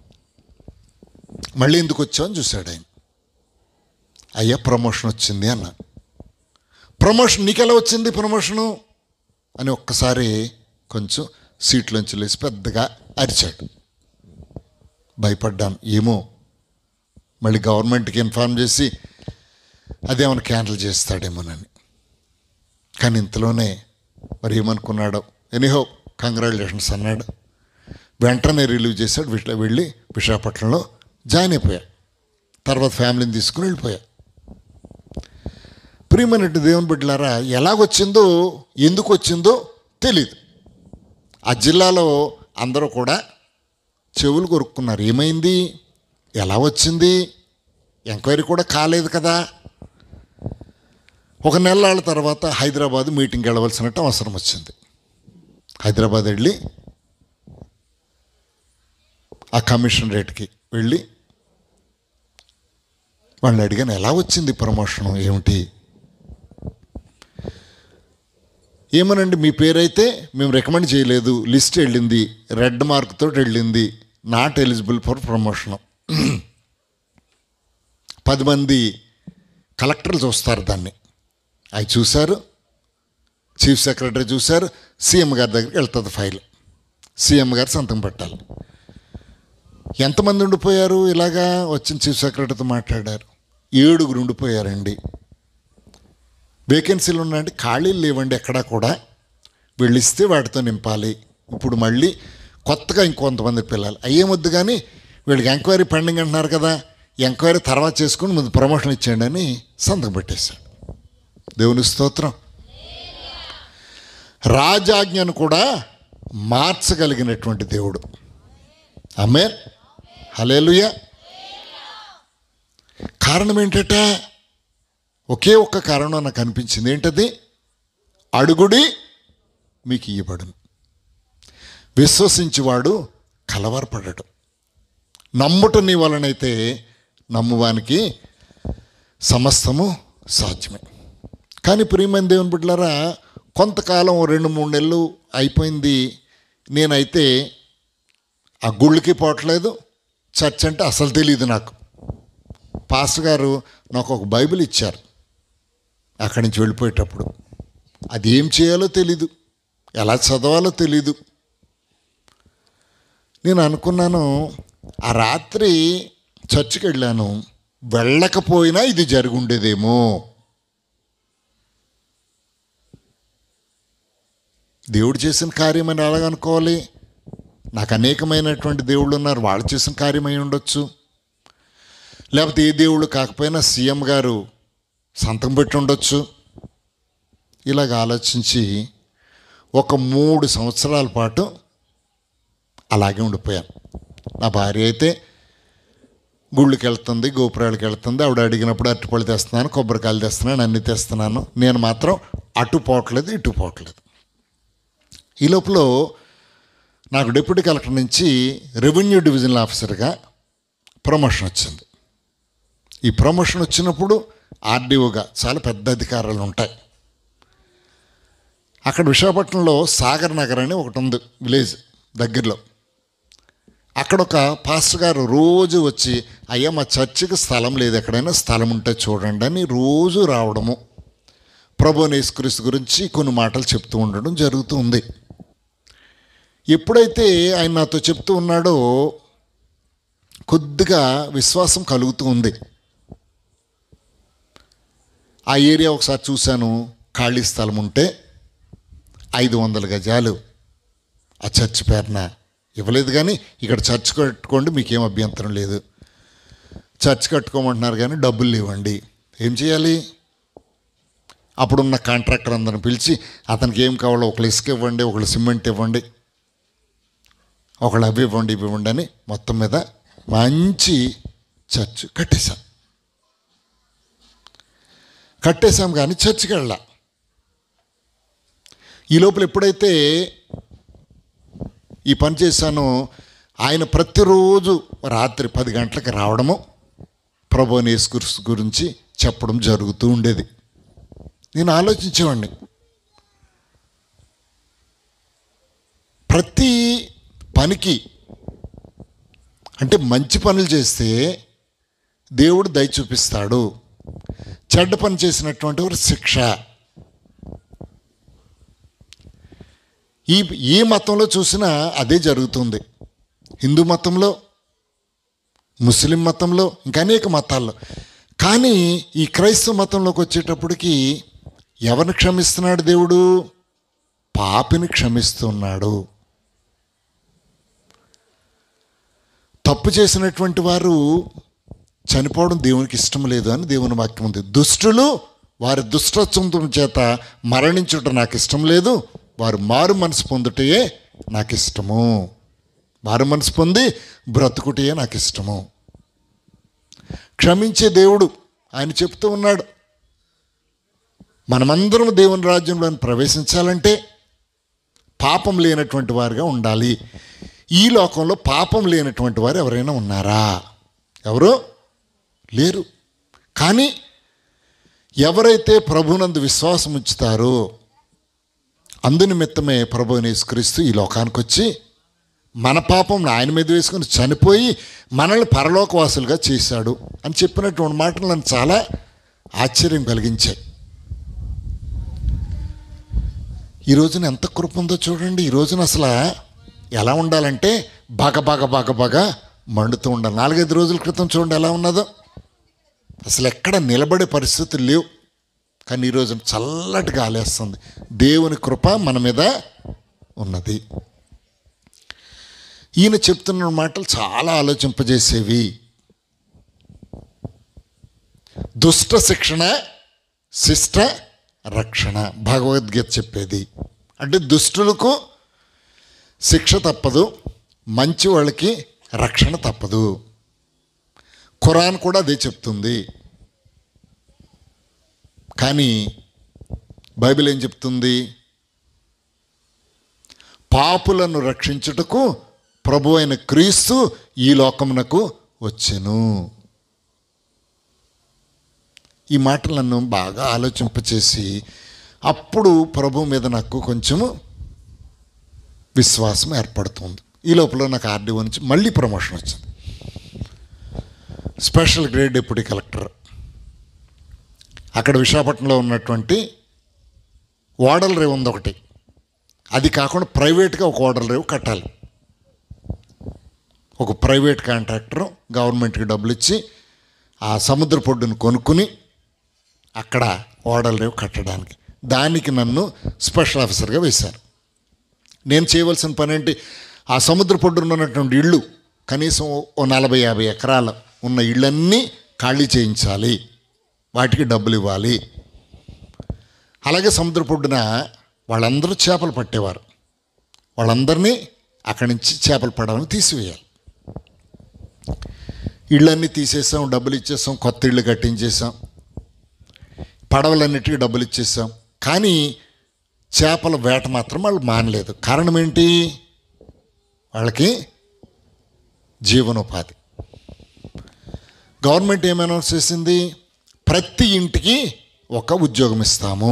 మళ్ళీ ఎందుకు వచ్చావని చూశాడు ఆయన అయ్యా ప్రమోషన్ వచ్చింది అన్న ప్రమోషన్ నీకెలా వచ్చింది ప్రమోషను అని ఒక్కసారి కొంచెం సీట్లోంచి లేచి పెద్దగా అరిచాడు భయపడ్డాను ఏమో మళ్ళీ గవర్నమెంట్కి ఇన్ఫార్మ్ చేసి అదేమైనా క్యాన్సిల్ చేస్తాడేమోనని కానీ ఇంతలోనే మరి ఏమనుకున్నాడో ఎనీహో కంగ్రాచులేషన్స్ అన్నాడు వెంటనే రిలీవ్ చేశాడు వీటిలో వెళ్ళి విశాఖపట్నంలో జాయిన్ అయిపోయా తర్వాత ఫ్యామిలీని తీసుకుని వెళ్ళిపోయా ప్రియమైనట్టు దేవుని బిడ్డలారా ఎలాగొచ్చిందో ఎందుకు వచ్చిందో తెలీదు ఆ జిల్లాలో అందరూ కూడా చెవులు కొరుక్కున్నారు ఏమైంది ఎలా వచ్చింది ఎంక్వైరీ కూడా కాలేదు కదా ఒక నెలల తర్వాత హైదరాబాద్ మీటింగ్కి వెళ్ళవలసినట్టు అవసరం వచ్చింది హైదరాబాద్ వెళ్ళి ఆ కమిషన్ రేట్కి వెళ్ళి వాళ్ళని అడిగాను ఎలా వచ్చింది ప్రమోషను ఏమిటి ఏమనండి మీ పేరైతే మేము రికమెండ్ చేయలేదు లిస్ట్ వెళ్ళింది రెడ్ మార్క్ తోటి వెళ్ళింది నాట్ ఎలిజిబుల్ ఫర్ ప్రమోషన్ పది మంది కలెక్టర్లు చూస్తారు దాన్ని అవి చూశారు చీఫ్ సెక్రటరీ చూశారు సీఎం గారి దగ్గరికి వెళ్తుంది ఫైల్ సీఎం గారు సంతకం పెట్టాలి ఎంతమంది ఉండిపోయారు ఇలాగా వచ్చిన చీఫ్ సెక్రటరీతో మాట్లాడారు ఏడుగురు ఉండిపోయారండి వేకెన్సీలు ఉన్నాయండి ఖాళీలు లేవండి ఎక్కడా కూడా వెళ్ళిస్తే వాటితో నింపాలి ఇప్పుడు మళ్ళీ కొత్తగా ఇంకొంతమంది పిల్లలు అయ్యేమొద్దు కానీ వీళ్ళకి ఎంక్వైరీ పెండింగ్ అంటున్నారు కదా ఎంక్వైరీ తర్వాత చేసుకుని ముందు ప్రమోషన్ ఇచ్చేయండి అని సంతకం పెట్టేశాడు దేవుని స్తోత్రం రాజాజ్ఞను కూడా మార్చగలిగినటువంటి దేవుడు ఆమె హలేలుయ కారణం ఏంటట ఒకే ఒక్క కారణం నాకు అనిపించింది ఏంటది అడుగుడి మీకు ఇవ్వబడును విశ్వసించువాడు కలవరపడడు నమ్ముట నీ వలనైతే నమ్మువానికి సమస్తము సాధ్యమే కానీ ప్రియమైన దేవుని బిడ్డలారా కొంతకాలం రెండు మూడు నెలలు అయిపోయింది నేనైతే ఆ గుళ్ళకి పోవట్లేదు చర్చ్ అంటే అసలు తెలియదు నాకు పాస్టర్ గారు నాకు ఒక బైబిల్ ఇచ్చారు అక్కడి నుంచి వెళ్ళిపోయేటప్పుడు అది ఏం చేయాలో తెలీదు ఎలా చదవాలో తెలీదు నేను అనుకున్నాను ఆ రాత్రి చర్చికి వెళ్ళాను వెళ్ళకపోయినా ఇది జరిగి ఉండేదేమో దేవుడు చేసిన కార్యం అని ఎలాగనుకోవాలి నాకు అనేకమైనటువంటి దేవుళ్ళు ఉన్నారు వాళ్ళు చేసిన కార్యమై ఉండొచ్చు లేకపోతే ఏ దేవుళ్ళు కాకపోయినా సీఎం గారు సంతకం పెట్టి ఉండొచ్చు ఇలాగ ఆలోచించి ఒక మూడు సంవత్సరాల పాటు అలాగే ఉండిపోయాను నా భార్య అయితే గుళ్ళకి వెళ్తుంది గోపురాలకు వెళ్తుంది ఆవిడ అడిగినప్పుడు అరటిపళ్ళు తెస్తున్నాను కొబ్బరికాయలు తెస్తున్నాను అన్ని తెస్తున్నాను నేను మాత్రం అటు పోవట్లేదు ఇటు పోవట్లేదు ఈ లోపల నాకు డిప్యూటీ కలెక్టర్ నుంచి రెవెన్యూ డివిజనల్ ఆఫీసర్గా ప్రమోషన్ వచ్చింది ఈ ప్రమోషన్ వచ్చినప్పుడు ఆర్డీఓగా చాలా పెద్ద అధికారాలు ఉంటాయి అక్కడ విశాఖపట్నంలో సాగర్ నగర్ అని ఒకటి ఉంది విలేజ్ దగ్గరలో అక్కడ ఒక పాస్టర్ గారు రోజు వచ్చి అయ్యా మా చర్చికి స్థలం లేదు ఎక్కడైనా స్థలం ఉంటే చూడండి అని రోజు రావడము ప్రభు యేసుక్రీస్తు గురించి కొన్ని మాటలు చెప్తూ ఉండడం జరుగుతూ ఉంది ఎప్పుడైతే ఆయన నాతో చెప్తూ ఉన్నాడో కొద్దిగా విశ్వాసం కలుగుతూ ఉంది ఆ ఏరియా ఒకసారి చూశాను ఖాళీ స్థలం ఉంటే ఐదు వందల గజాలు ఆ చర్చ్ పేరున ఇవ్వలేదు కానీ ఇక్కడ చర్చ్ కట్టుకోండి మీకేం అభ్యంతరం లేదు చర్చ్ కట్టుకోమంటున్నారు కానీ డబ్బులు ఇవ్వండి ఏం చేయాలి అప్పుడున్న కాంట్రాక్టర్ అందరిని పిలిచి అతనికి ఏం కావాలో ఒకళ్ళు ఇసుక ఇవ్వండి ఒకళ్ళు సిమెంట్ ఇవ్వండి ఒకళ్ళు అవి ఇవ్వండి ఇవి ఇవ్వండి అని మొత్తం మీద మంచి చర్చ్ కట్టేశాం కట్టేశాం కానీ చర్చికి వెళ్ళా ఈ లోపల ఎప్పుడైతే ఈ పని చేశానో ఆయన ప్రతిరోజు రాత్రి పది గంటలకు రావడము ప్రభు యేసుక్రీస్తు గురించి చెప్పడం జరుగుతూ ఉండేది నేను ఆలోచించేవాడిని ప్రతి పనికి అంటే మంచి పనులు చేస్తే దేవుడు దయ చూపిస్తాడు చెడ్డ పని చేసినటువంటి వారు శిక్ష ఈ ఏ మతంలో చూసినా అదే జరుగుతుంది హిందూ మతంలో ముస్లిం మతంలో ఇంకా అనేక మతాల్లో కానీ ఈ క్రైస్తవ మతంలోకి వచ్చేటప్పటికి ఎవరిని క్షమిస్తున్నాడు దేవుడు పాపిని క్షమిస్తున్నాడు తప్పు చేసినటువంటి వారు చనిపోవడం దేవునికి ఇష్టం లేదు అని దేవుని వాక్యం ఉంది దుష్టులు వారి దుష్టత్వం చేత మరణించుట నాకు ఇష్టం లేదు వారు మారు మనసు పొందుటయే నాకు ఇష్టము మారు మనసు పొంది బ్రతుకుటయే నాకు ఇష్టము క్షమించే దేవుడు ఆయన చెప్తూ ఉన్నాడు మనమందరం దేవుని రాజ్యంలో ప్రవేశించాలంటే పాపం లేనటువంటి వారుగా ఉండాలి ఈ లోకంలో పాపం లేనటువంటి వారు ఎవరైనా ఉన్నారా ఎవరు లేరు కానీ ఎవరైతే ప్రభునందు విశ్వాసం ఉంచుతారో అందునిమిత్తమే ప్రభు యేసుక్రీస్తు ఈ లోకానికి వచ్చి మన పాపం ఆయన మీద వేసుకుని చనిపోయి మనల్ని పరలోకవాసులుగా చేశాడు అని చెప్పినటువంటి మాటలు నన్ను చాలా ఆశ్చర్యం కలిగించాయి ఈ రోజున ఎంత కృప ఉందో చూడండి ఈ రోజున అసలు ఎలా ఉండాలంటే బగ బగ బగ బగ మండుతూ ఉండాలి నాలుగైదు రోజుల క్రితం చూడండి ఎలా ఉన్నదో అసలు ఎక్కడ నిలబడే పరిస్థితులు లేవు కానీ ఈరోజు చల్లటి గాలేస్తుంది దేవుని కృప మన మీద ఉన్నది ఈయన చెప్తున్న మాటలు చాలా ఆలోచింపజేసేవి దుష్ట శిక్షణ శిష్ట రక్షణ భగవద్గీత చెప్పేది అంటే దుష్టులకు శిక్ష తప్పదు మంచి వాళ్ళకి రక్షణ తప్పదు ఖురాన్ కూడా అదే చెప్తుంది కానీ బైబిల్ ఏం చెప్తుంది పాపులను రక్షించుటకు ప్రభు అయిన క్రీస్తు ఈ లోకమునకు వచ్చెను ఈ మాటలు నన్ను బాగా ఆలోచింపచేసి అప్పుడు ప్రభు మీద నాకు కొంచెము విశ్వాసం ఏర్పడుతుంది ఈ లోపల నాకు ఆర్డీఓ నుంచి మళ్ళీ ప్రమోషన్ వచ్చింది స్పెషల్ గ్రేడ్ డిప్యూటీ కలెక్టర్ అక్కడ విశాఖపట్నంలో ఉన్నటువంటి ఓడల రేవు ఉంది ఒకటి అది కాకుండా ప్రైవేట్గా ఒక ఓడల రేవు కట్టాలి ఒక ప్రైవేట్ కాంట్రాక్టర్ గవర్నమెంట్కి డబ్బులు ఇచ్చి ఆ సముద్ర పొడ్డును కొనుక్కుని అక్కడ ఓడల రేవు కట్టడానికి దానికి నన్ను స్పెషల్ ఆఫీసర్గా వేశారు నేను చేయవలసిన పని ఏంటి ఆ సముద్ర పొడ్డున ఉన్నటువంటి ఇళ్ళు కనీసం ఓ నలభై యాభై ఎకరాల ఉన్న ఇళ్ళన్నీ ఖాళీ చేయించాలి వాటికి డబ్బులు ఇవ్వాలి అలాగే సముద్ర పొడ్డున వాళ్ళందరూ చేపలు పట్టేవారు వాళ్ళందరినీ అక్కడి నుంచి చేపలు పడవని తీసివేయాలి ఇళ్ళన్నీ తీసేసాం డబ్బులు ఇచ్చేసాం కొత్త ఇళ్ళు కట్టించేసాం పడవలన్నిటికీ డబ్బులు ఇచ్చేసాం కానీ చేపల వేట మాత్రం వాళ్ళు మానలేదు కారణం ఏంటి వాళ్ళకి జీవనోపాధి గవర్నమెంట్ ఏం అనౌన్స్ చేసింది ప్రతి ఇంటికి ఒక ఉద్యోగం ఇస్తాము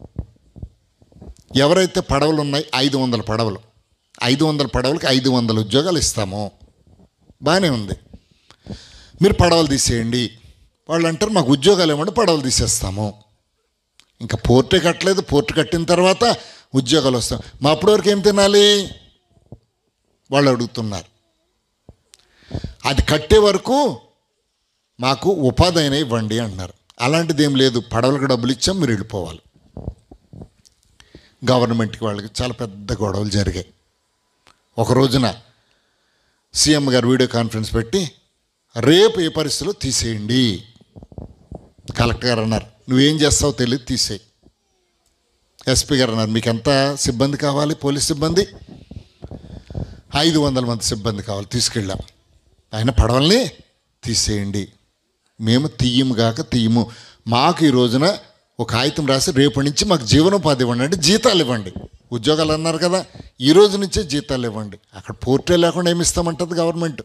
ఎవరైతే పడవలు ఉన్నాయి ఐదు వందల పడవలు ఐదు వందల పడవలకి ఐదు వందల ఉద్యోగాలు ఇస్తాము బాగానే ఉంది మీరు పడవలు తీసేయండి వాళ్ళు అంటారు మాకు ఉద్యోగాలు ఏమంటే పడవలు తీసేస్తాము ఇంకా పోర్టే కట్టలేదు పోర్టు కట్టిన తర్వాత ఉద్యోగాలు వస్తాం మా అప్పటి వరకు ఏం తినాలి వాళ్ళు అడుగుతున్నారు అది కట్టే వరకు మాకు ఉపాధి అయినా ఇవ్వండి అన్నారు అలాంటిది ఏం లేదు పడవలకు డబ్బులు ఇచ్చాం మీరు వెళ్ళిపోవాలి గవర్నమెంట్కి వాళ్ళకి చాలా పెద్ద గొడవలు జరిగాయి ఒక రోజున సీఎం గారు వీడియో కాన్ఫరెన్స్ పెట్టి రేపు ఏ పరిస్థితిలో తీసేయండి కలెక్టర్ గారు అన్నారు నువ్వేం చేస్తావో తెలియదు తీసేయి ఎస్పీ గారు అన్నారు మీకు ఎంత సిబ్బంది కావాలి పోలీస్ సిబ్బంది ఐదు వందల మంది సిబ్బంది కావాలి తీసుకెళ్ళాం ఆయన పడవల్ని తీసేయండి మేము తీయము గాక తీయము మాకు ఈ రోజున ఒక కాగితం రాసి రేపటి నుంచి మాకు జీవనోపాధి ఇవ్వండి అంటే జీతాలు ఇవ్వండి ఉద్యోగాలు అన్నారు కదా ఈ రోజు నుంచే జీతాలు ఇవ్వండి అక్కడ పోర్టే లేకుండా ఏమి ఇస్తామంటుంది గవర్నమెంట్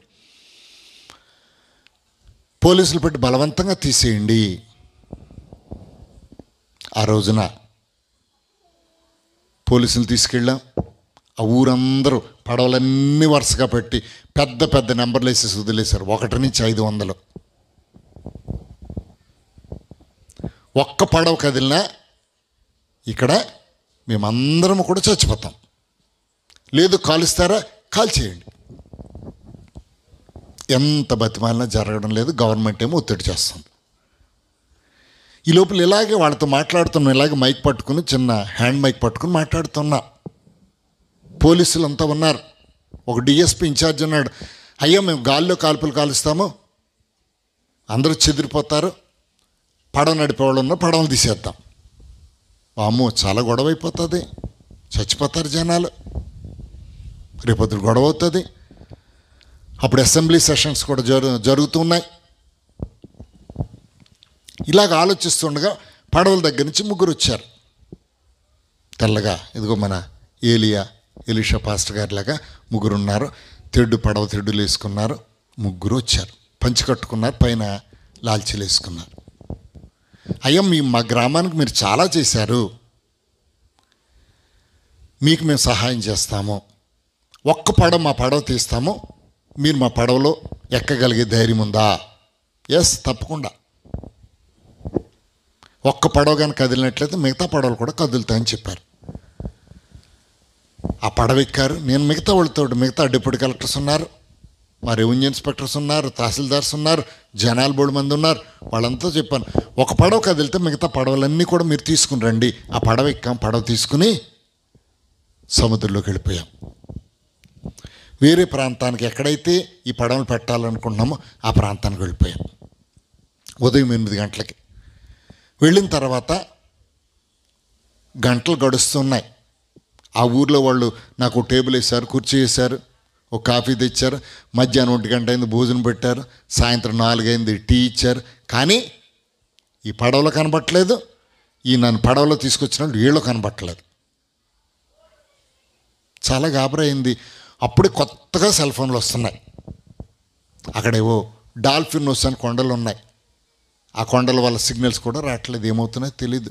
పోలీసులు పెట్టి బలవంతంగా తీసేయండి ఆ రోజున పోలీసులు తీసుకెళ్ళాం ఆ ఊరందరూ పడవలన్నీ వరుసగా పెట్టి పెద్ద పెద్ద నెంబర్లు వేసేసి వదిలేశారు ఒకటి నుంచి ఐదు వందలు ఒక్క పడవ కదిలినా ఇక్కడ మేమందరం కూడా చచ్చిపోతాం లేదు కాలుస్తారా కాల్ చేయండి ఎంత బతిమాలినా జరగడం లేదు గవర్నమెంట్ ఏమో ఒత్తిడి చేస్తుంది ఈ లోపల ఇలాగే వాళ్ళతో మాట్లాడుతున్నాం ఇలాగే మైక్ పట్టుకుని చిన్న హ్యాండ్ మైక్ పట్టుకుని మాట్లాడుతున్నా పోలీసులు అంతా ఉన్నారు ఒక డిఎస్పీ ఇన్ఛార్జ్ ఉన్నాడు అయ్యా మేము గాల్లో కాల్పులు కాలుస్తాము అందరూ చెదిరిపోతారు పడవ నడిపేవాళ్ళు ఉన్న పడవలు తీసేద్దాం అమ్మో చాలా గొడవ అయిపోతుంది చచ్చిపోతారు జనాలు రేపొద్దు గొడవ అవుతుంది అప్పుడు అసెంబ్లీ సెషన్స్ కూడా జరు జరుగుతున్నాయి ఇలాగ ఆలోచిస్తుండగా పడవల దగ్గర నుంచి ముగ్గురు వచ్చారు తెల్లగా ఇదిగో మన ఏలియా ఎలిషా పాస్టర్ గారిలాగా ముగ్గురు ఉన్నారు తెడ్డు పడవ తెడ్డులు వేసుకున్నారు ముగ్గురు వచ్చారు పంచి కట్టుకున్నారు పైన లాల్చీలు వేసుకున్నారు అయ్యా మీ మా గ్రామానికి మీరు చాలా చేశారు మీకు మేము సహాయం చేస్తాము ఒక్క పడవ మా పడవ తీస్తాము మీరు మా పడవలో ఎక్కగలిగే ధైర్యం ఉందా ఎస్ తప్పకుండా ఒక్క పడవ కానీ కదిలినట్లయితే మిగతా పడవలు కూడా కదులుతాయని చెప్పారు ఆ పడవ ఎక్కారు నేను మిగతా వాళ్ళతో మిగతా డిప్యూటీ కలెక్టర్స్ ఉన్నారు మా రెవెన్యూ ఇన్స్పెక్టర్స్ ఉన్నారు తహసీల్దార్స్ ఉన్నారు జనాలు బోడు మంది ఉన్నారు వాళ్ళంతా చెప్పాను ఒక పడవ కదిలితే మిగతా పడవలన్నీ కూడా మీరు తీసుకుని రండి ఆ పడవ ఎక్కాం పడవ తీసుకుని సముద్రంలోకి వెళ్ళిపోయాం వేరే ప్రాంతానికి ఎక్కడైతే ఈ పడవలు పెట్టాలనుకుంటున్నామో ఆ ప్రాంతానికి వెళ్ళిపోయాం ఉదయం ఎనిమిది గంటలకి వెళ్ళిన తర్వాత గంటలు గడుస్తున్నాయి ఆ ఊర్లో వాళ్ళు నాకు ఓ టేబుల్ వేశారు కుర్చీ వేశారు ఒక కాఫీ తెచ్చారు మధ్యాహ్నం ఒంటి గంట అయింది భోజనం పెట్టారు సాయంత్రం నాలుగైంది టీ ఇచ్చారు కానీ ఈ పడవలో కనబట్టలేదు ఈ నన్ను పడవలో తీసుకొచ్చిన వాళ్ళు వీళ్ళు కనబట్టలేదు చాలా గాబరైంది అప్పుడే కొత్తగా సెల్ ఫోన్లు వస్తున్నాయి అక్కడేవో డాల్ఫిన్ వస్తాను కొండలు ఉన్నాయి ఆ కొండల వల్ల సిగ్నల్స్ కూడా రావట్లేదు ఏమవుతున్నాయో తెలీదు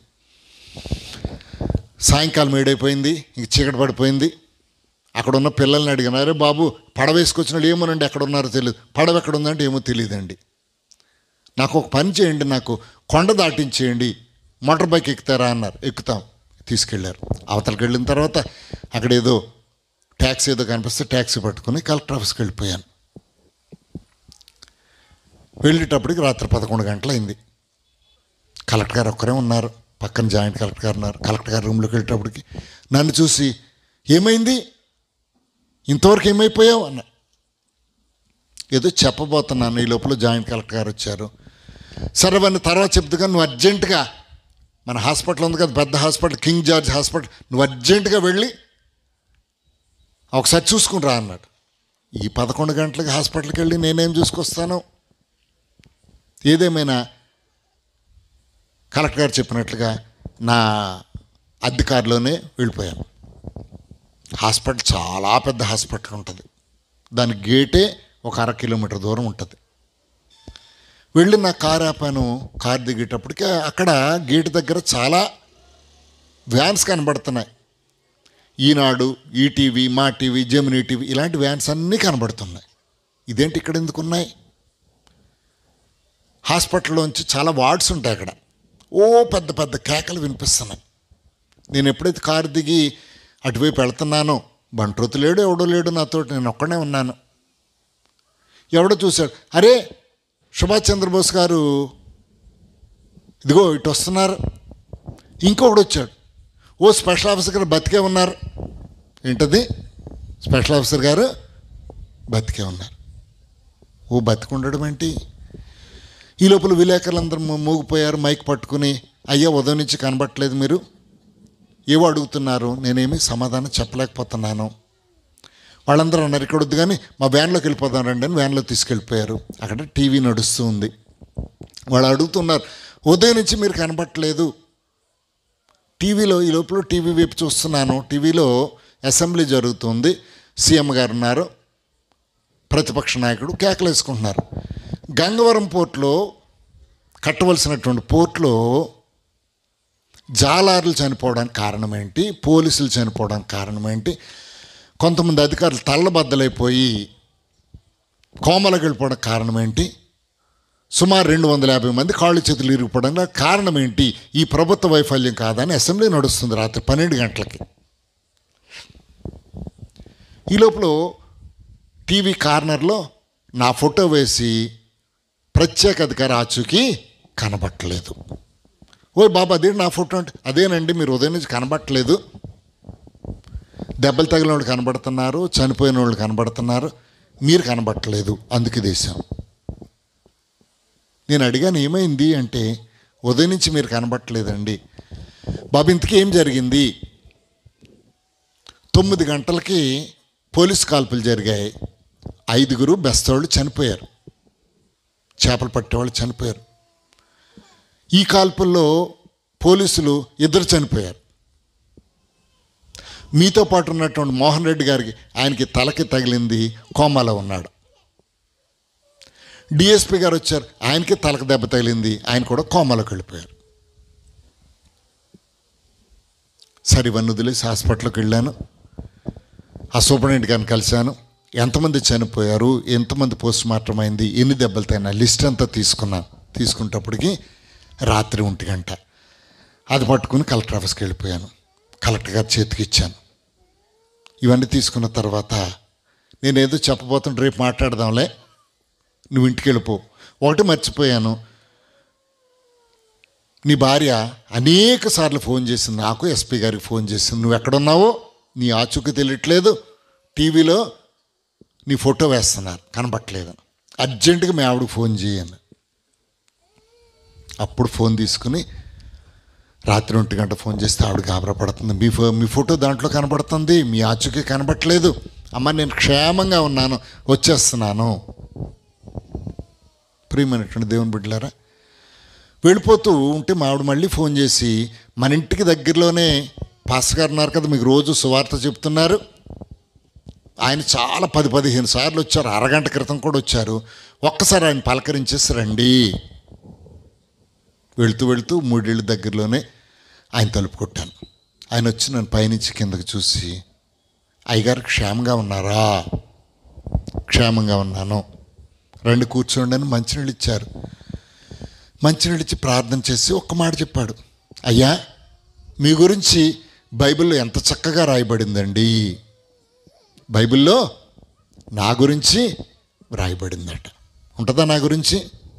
సాయంకాలం ఏడైపోయింది ఇంక చీకటి పడిపోయింది అక్కడ ఉన్న పిల్లల్ని అడిగాను అరే బాబు పడవ వేసుకొచ్చిన వాళ్ళు ఏమోనండి ఎక్కడ ఉన్నారో తెలియదు పడవ ఎక్కడ ఉందంటే ఏమో తెలియదండి నాకు ఒక పని చేయండి నాకు కొండ దాటించేయండి మోటార్ బైక్ ఎక్కుతారా అన్నారు ఎక్కుతాం తీసుకెళ్ళారు అవతలకి వెళ్ళిన తర్వాత అక్కడ ఏదో ట్యాక్సీ ఏదో కనిపిస్తే ట్యాక్సీ పట్టుకుని కలెక్టర్ ఆఫీస్కి వెళ్ళిపోయాను వెళ్ళేటప్పటికి రాత్రి పదకొండు గంటలైంది కలెక్టర్ గారు ఒక్కరే ఉన్నారు పక్కన జాయింట్ కలెక్టర్ గారు ఉన్నారు కలెక్టర్ గారు రూమ్లోకి వెళ్ళేటప్పటికి నన్ను చూసి ఏమైంది ఇంతవరకు ఏమైపోయావు అన్న ఏదో చెప్పబోతున్నాను ఈ లోపల జాయింట్ కలెక్టర్ గారు వచ్చారు సరే అవన్నీ తర్వాత చెప్తుగా నువ్వు అర్జెంటుగా మన హాస్పిటల్ ఉంది కదా పెద్ద హాస్పిటల్ కింగ్ జార్జ్ హాస్పిటల్ నువ్వు అర్జెంటుగా వెళ్ళి ఒకసారి చూసుకుని రా అన్నాడు ఈ పదకొండు గంటలకు హాస్పిటల్కి వెళ్ళి నేనేం చూసుకొస్తాను ఏదేమైనా కలెక్టర్ గారు చెప్పినట్లుగా నా అధికారిలోనే వెళ్ళిపోయాను హాస్పిటల్ చాలా పెద్ద హాస్పిటల్ ఉంటుంది దాని గేటే ఒక అర కిలోమీటర్ దూరం ఉంటుంది వెళ్ళి నా కారు ఆపాను కారు దిగేటప్పటికి అక్కడ గేట్ దగ్గర చాలా వ్యాన్స్ కనబడుతున్నాయి Eenadu ETV Maa TV Gemini TV ఇలాంటి వ్యాన్స్ అన్నీ కనబడుతున్నాయి ఇదేంటి ఇక్కడ ఎందుకు ఉన్నాయి హాస్పిటల్లోంచి చాలా వార్డ్స్ ఉంటాయి అక్కడ ఓ పెద్ద పెద్ద కేకలు వినిపిస్తున్నాయి నేను ఎప్పుడైతే కారు దిగి అటువైపు వెళ్తున్నానో బంట్రోతు లేడు ఎవడో లేడు నాతో నేను ఒక్కడే ఉన్నాను ఎవడో చూశాడు అరే సుభాష్ చంద్రబోస్ గారు ఇదిగో ఇటు వస్తున్నారు ఇంకొకడు వచ్చాడు ఓ స్పెషల్ ఆఫీసర్ గారు బతికే ఉన్నారు ఏంటది స్పెషల్ ఆఫీసర్ గారు బతికే ఉన్నారు ఓ బతికుండడం ఏంటి ఈ లోపల విలేకరులందరూ మూ- మూగిపోయారు మైక్ పట్టుకుని అయ్యా ఉదయం నుంచి కనబట్టలేదు మీరు ఏవో అడుగుతున్నారు నేనేమి సమాధానం చెప్పలేకపోతున్నాను వాళ్ళందరూ అన్నారు ఇక్కడ వద్దు కానీ మా వ్యాన్లోకి వెళ్ళిపోదాం రండి అని వ్యాన్లో తీసుకెళ్ళిపోయారు అక్కడ టీవీ నడుస్తూ ఉంది వాళ్ళు అడుగుతున్నారు ఉదయం నుంచి మీరు కనబట్టలేదు టీవీలో ఈ లోపల టీవీ వైపు చూస్తున్నాను టీవీలో అసెంబ్లీ జరుగుతుంది సీఎం గారు ఉన్నారు ప్రతిపక్ష నాయకుడు కేకలు వేసుకుంటున్నారు గంగవరం పోర్ట్లో కట్టవలసినటువంటి పోర్ట్లో జాలారులు చనిపోవడానికి కారణం ఏంటి పోలీసులు చనిపోవడానికి కారణం ఏంటి కొంతమంది అధికారులు తల్లబద్దలైపోయి కోమలకు వెళ్ళిపోవడానికి కారణం ఏంటి సుమారు రెండు వందల యాభై మంది కాళ్ళు చేతులు ఇరిగిపోవడానికి కారణం ఏంటి ఈ ప్రభుత్వ వైఫల్యం కాదని అసెంబ్లీ నడుస్తుంది రాత్రి పన్నెండు గంటలకి ఈ లోపల టీవీ కార్నర్లో నా ఫోటో వేసి ప్రత్యేక అధికారి ఆచూకీ కనబట్టలేదు ఓ బాబా అదే నా ఫోటో అంటే అదేనండి మీరు ఉదయం నుంచి కనబట్టలేదు దెబ్బలు తగిలిన వాళ్ళు కనబడుతున్నారు చనిపోయిన వాళ్ళు కనబడుతున్నారు మీరు కనబట్టలేదు అందుకే దేశం నేను అడిగాను ఏమైంది అంటే ఉదయం నుంచి మీరు కనబట్టలేదండి బాబు ఇంతకీ ఏం జరిగింది తొమ్మిది గంటలకి పోలీస్ కాల్పులు జరిగాయి ఐదుగురు బెస్తవాళ్ళు చనిపోయారు చేపలు పట్టేవాళ్ళు చనిపోయారు ఈ కాల్పుల్లో పోలీసులు ఇద్దరు చనిపోయారు మీతో పాటు ఉన్నటువంటి మోహన్ రెడ్డి గారికి ఆయనకి తలకి తగిలింది కోమాలో ఉన్నాడు డిఎస్పి గారు వచ్చారు ఆయనకి తలకు దెబ్బ తగిలింది ఆయన కూడా కోమాలోకి వెళ్ళిపోయారు సరే ఇవన్నీ వదిలేసి హాస్పిటల్కి వెళ్ళాను ఆ సూపరింటెండెంట్ గారిని కలిశాను ఎంతమంది చనిపోయారు ఎంతమంది పోస్ట్ మార్టం అయింది ఎన్ని దెబ్బలు తగినా లిస్ట్ అంతా తీసుకున్నాను తీసుకునేటప్పటికి రాత్రి ఒంటి గంట అది పట్టుకుని కలెక్టర్ ఆఫీస్కి వెళ్ళిపోయాను కలెక్టర్ గారి చేతికి ఇచ్చాను ఇవన్నీ తీసుకున్న తర్వాత నేనేదో చెప్పబోతుంటే రేపు మాట్లాడదాంలే నువ్వు ఇంటికి వెళ్ళిపో ఒకటి మర్చిపోయాను నీ భార్య అనేక సార్లు ఫోన్ చేసింది నాకు ఎస్పీ గారికి ఫోన్ చేసింది నువ్వు ఎక్కడున్నావో నీ ఆచూకీ తెలియట్లేదు టీవీలో నీ ఫోటో వేస్తున్నారు కనబట్టలేదు అర్జెంటుగా మీ ఆవిడకి ఫోన్ చేయను అప్పుడు ఫోన్ తీసుకుని రాత్రి ఒంటి గంట ఫోన్ చేస్తే ఆవిడ గాబరా పడుతుంది మీ ఫో మీ ఫోటో దాంట్లో కనబడుతుంది మీ ఆచుకి కనబడట్లేదు అమ్మ నేను క్షేమంగా ఉన్నాను వచ్చేస్తున్నాను ప్రియమైనటువంటి దేవుని బిడ్డలారా వెళ్ళిపోతూ ఉంటే మా ఆవిడ మళ్ళీ ఫోన్ చేసి మన ఇంటికి దగ్గరలోనే పాస్టర్ గారు ఉన్నారు కదా మీకు రోజు సువార్త చెప్తున్నారు ఆయన చాలా పది పదిహేను సార్లు వచ్చారు అరగంట క్రితం కూడా వచ్చారు ఒక్కసారి ఆయన పలకరించేసి రండి వెళుతూ వెళుతూ మూడేళ్ళ దగ్గరలోనే ఆయన తలుపు కొట్టాను ఆయన వచ్చి నన్ను పైనుంచి కిందకి చూసి అయ్యగారు క్షేమంగా ఉన్నారా క్షేమంగా ఉన్నాను రండి కూర్చోండి అని మంచినీళ్ళు ఇచ్చారు మంచినీళ్ళు ఇచ్చి ప్రార్థన చేసి ఒక్క మాట చెప్పాడు అయ్యా మీ గురించి బైబిల్లో ఎంత చక్కగా రాయబడిందండి బైబిల్లో నా గురించి రాయబడిందట ఉంటుందా నా గురించి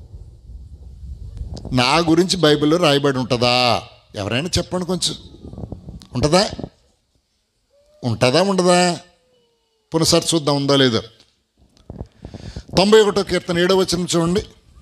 నా గురించి బైబిల్లో రాయబడి ఉంటుందా ఎవరైనా చెప్పండి కొంచెం ఉంటుందా ఉంటుందా ఉండదా పునసారి చూద్దాం ఉందో లేదో తొంభై ఒకటో కీర్తన ఏడో వచ్చిన చూడండి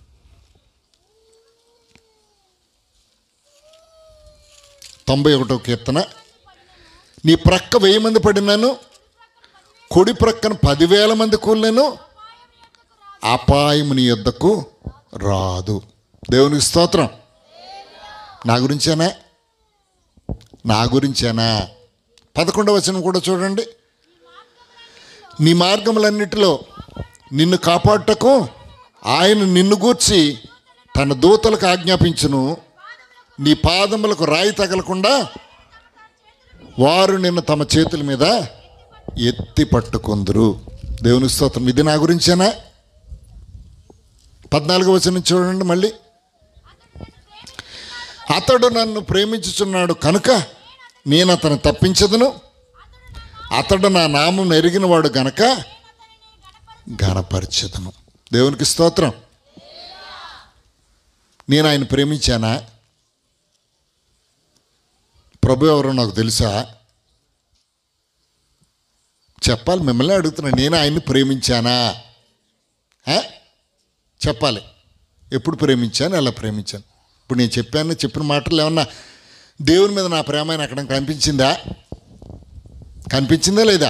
తొంభై ఒకటో కీర్తన నీ ప్రక్క వెయ్యి మంది పడినాను కుడి ప్రక్కన పదివేల మంది కూలినాను అపాయము నీ యొద్దకు రాదు దేవునికి స్తోత్రం నా గురించేనా నా గురించేనా పదకొండవ వచనం కూడా చూడండి నీ మార్గములన్నిటిలో నిన్ను కాపాడుటకు ఆయన నిన్ను గూర్చి తన దూతలకు ఆజ్ఞాపించును నీ పాదములకు రాయి తగలకుండా వారు నిన్ను తమ చేతుల మీద ఎత్తి పట్టుకుందరు దేవుని స్తోత్రం ఇది నా గురించేనా పద్నాలుగు వచనం చూడండి మళ్ళీ అతడు నన్ను ప్రేమించుచున్నాడు కనుక నేను అతను తప్పించదును అతడు నా నామం ఎరిగినవాడు గనక ఘనపరచదును దేవునికి స్తోత్రం నేను ఆయన ప్రేమించానా ప్రభు ఎవరో నాకు తెలుసా చెప్పాలి మిమ్మల్ని అడుగుతున్నాను నేను ఆయన్ని ప్రేమించానా ఆ? చెప్పాలి ఎప్పుడు ప్రేమించాను ఎలా ప్రేమించాను ఇప్పుడు నేను చెప్పాను చెప్పిన మాటలు ఏమన్నా దేవుని మీద నా ప్రేమ ఆయన అక్కడ కనిపించిందా కనిపించిందా లేదా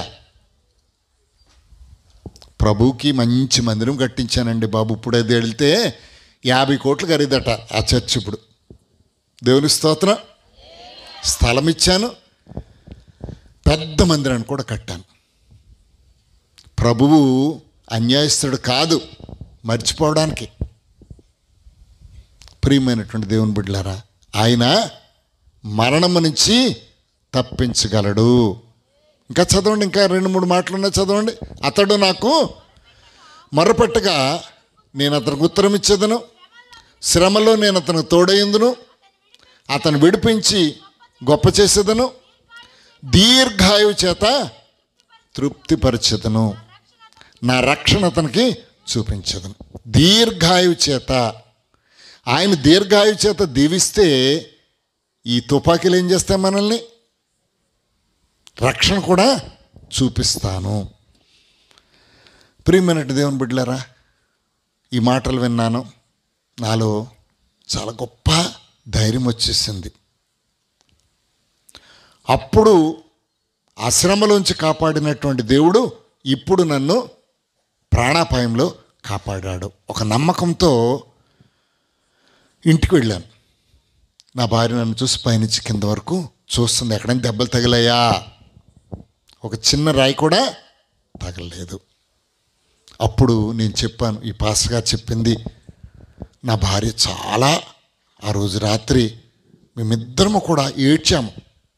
ప్రభువుకి మంచి మందిరం కట్టించానండి బాబు ఇప్పుడు అది వెళితే యాభై కోట్లు ఖరీదట ఆ చర్చ్ ఇప్పుడు దేవుని స్తోత్రం స్థలం ఇచ్చాను పెద్ద మందిరాన్ని కూడా కట్టాను ప్రభువు అన్యాయస్తుడు కాదు మర్చిపోవడానికి ప్రియమైనటువంటి దేవుని బిడ్డలారా ఆయన మరణము నుంచి తప్పించగలడు ఇంకా చదవండి ఇంకా రెండు మూడు మాటలు ఉన్నాయి చదవండి అతడు నాకు మొరపెట్టగా నేను అతనికి ఉత్తరం ఇచ్చేదను శ్రమలో నేను అతనికి తోడైందును అతను విడిపించి గొప్ప చేసేదను దీర్ఘాయువు చేత తృప్తిపరిచేదను నా రక్షణ అతనికి చూపించదను దీర్ఘాయువు చేత ఆయన దీర్ఘాయువు చేత దీవిస్తే ఈ తుపాకీలు ఏం చేస్తాయి మనల్ని రక్షణ కూడా చూపిస్తాను ప్రియమైనట్టు దేవుని బిడ్డలారా ఈ మాటలు విన్నాను నాలో చాలా గొప్ప ధైర్యం వచ్చేసింది అప్పుడు అశ్రమలోంచి కాపాడినటువంటి దేవుడు ఇప్పుడు నన్ను ప్రాణాపాయంలో కాపాడాడు ఒక నమ్మకంతో ఇంటికి వెళ్ళాను నా భార్య నన్ను చూసి పైనుంచి కింద వరకు చూస్తుంది ఎక్కడైనా దెబ్బలు తగిలాయా ఒక చిన్న రాయి కూడా తగలలేదు అప్పుడు నేను చెప్పాను ఈ పాస్టర్ గారు చెప్పింది నా భార్య చాలా ఆ రోజు రాత్రి మేమిద్దరము కూడా ఏడ్చాము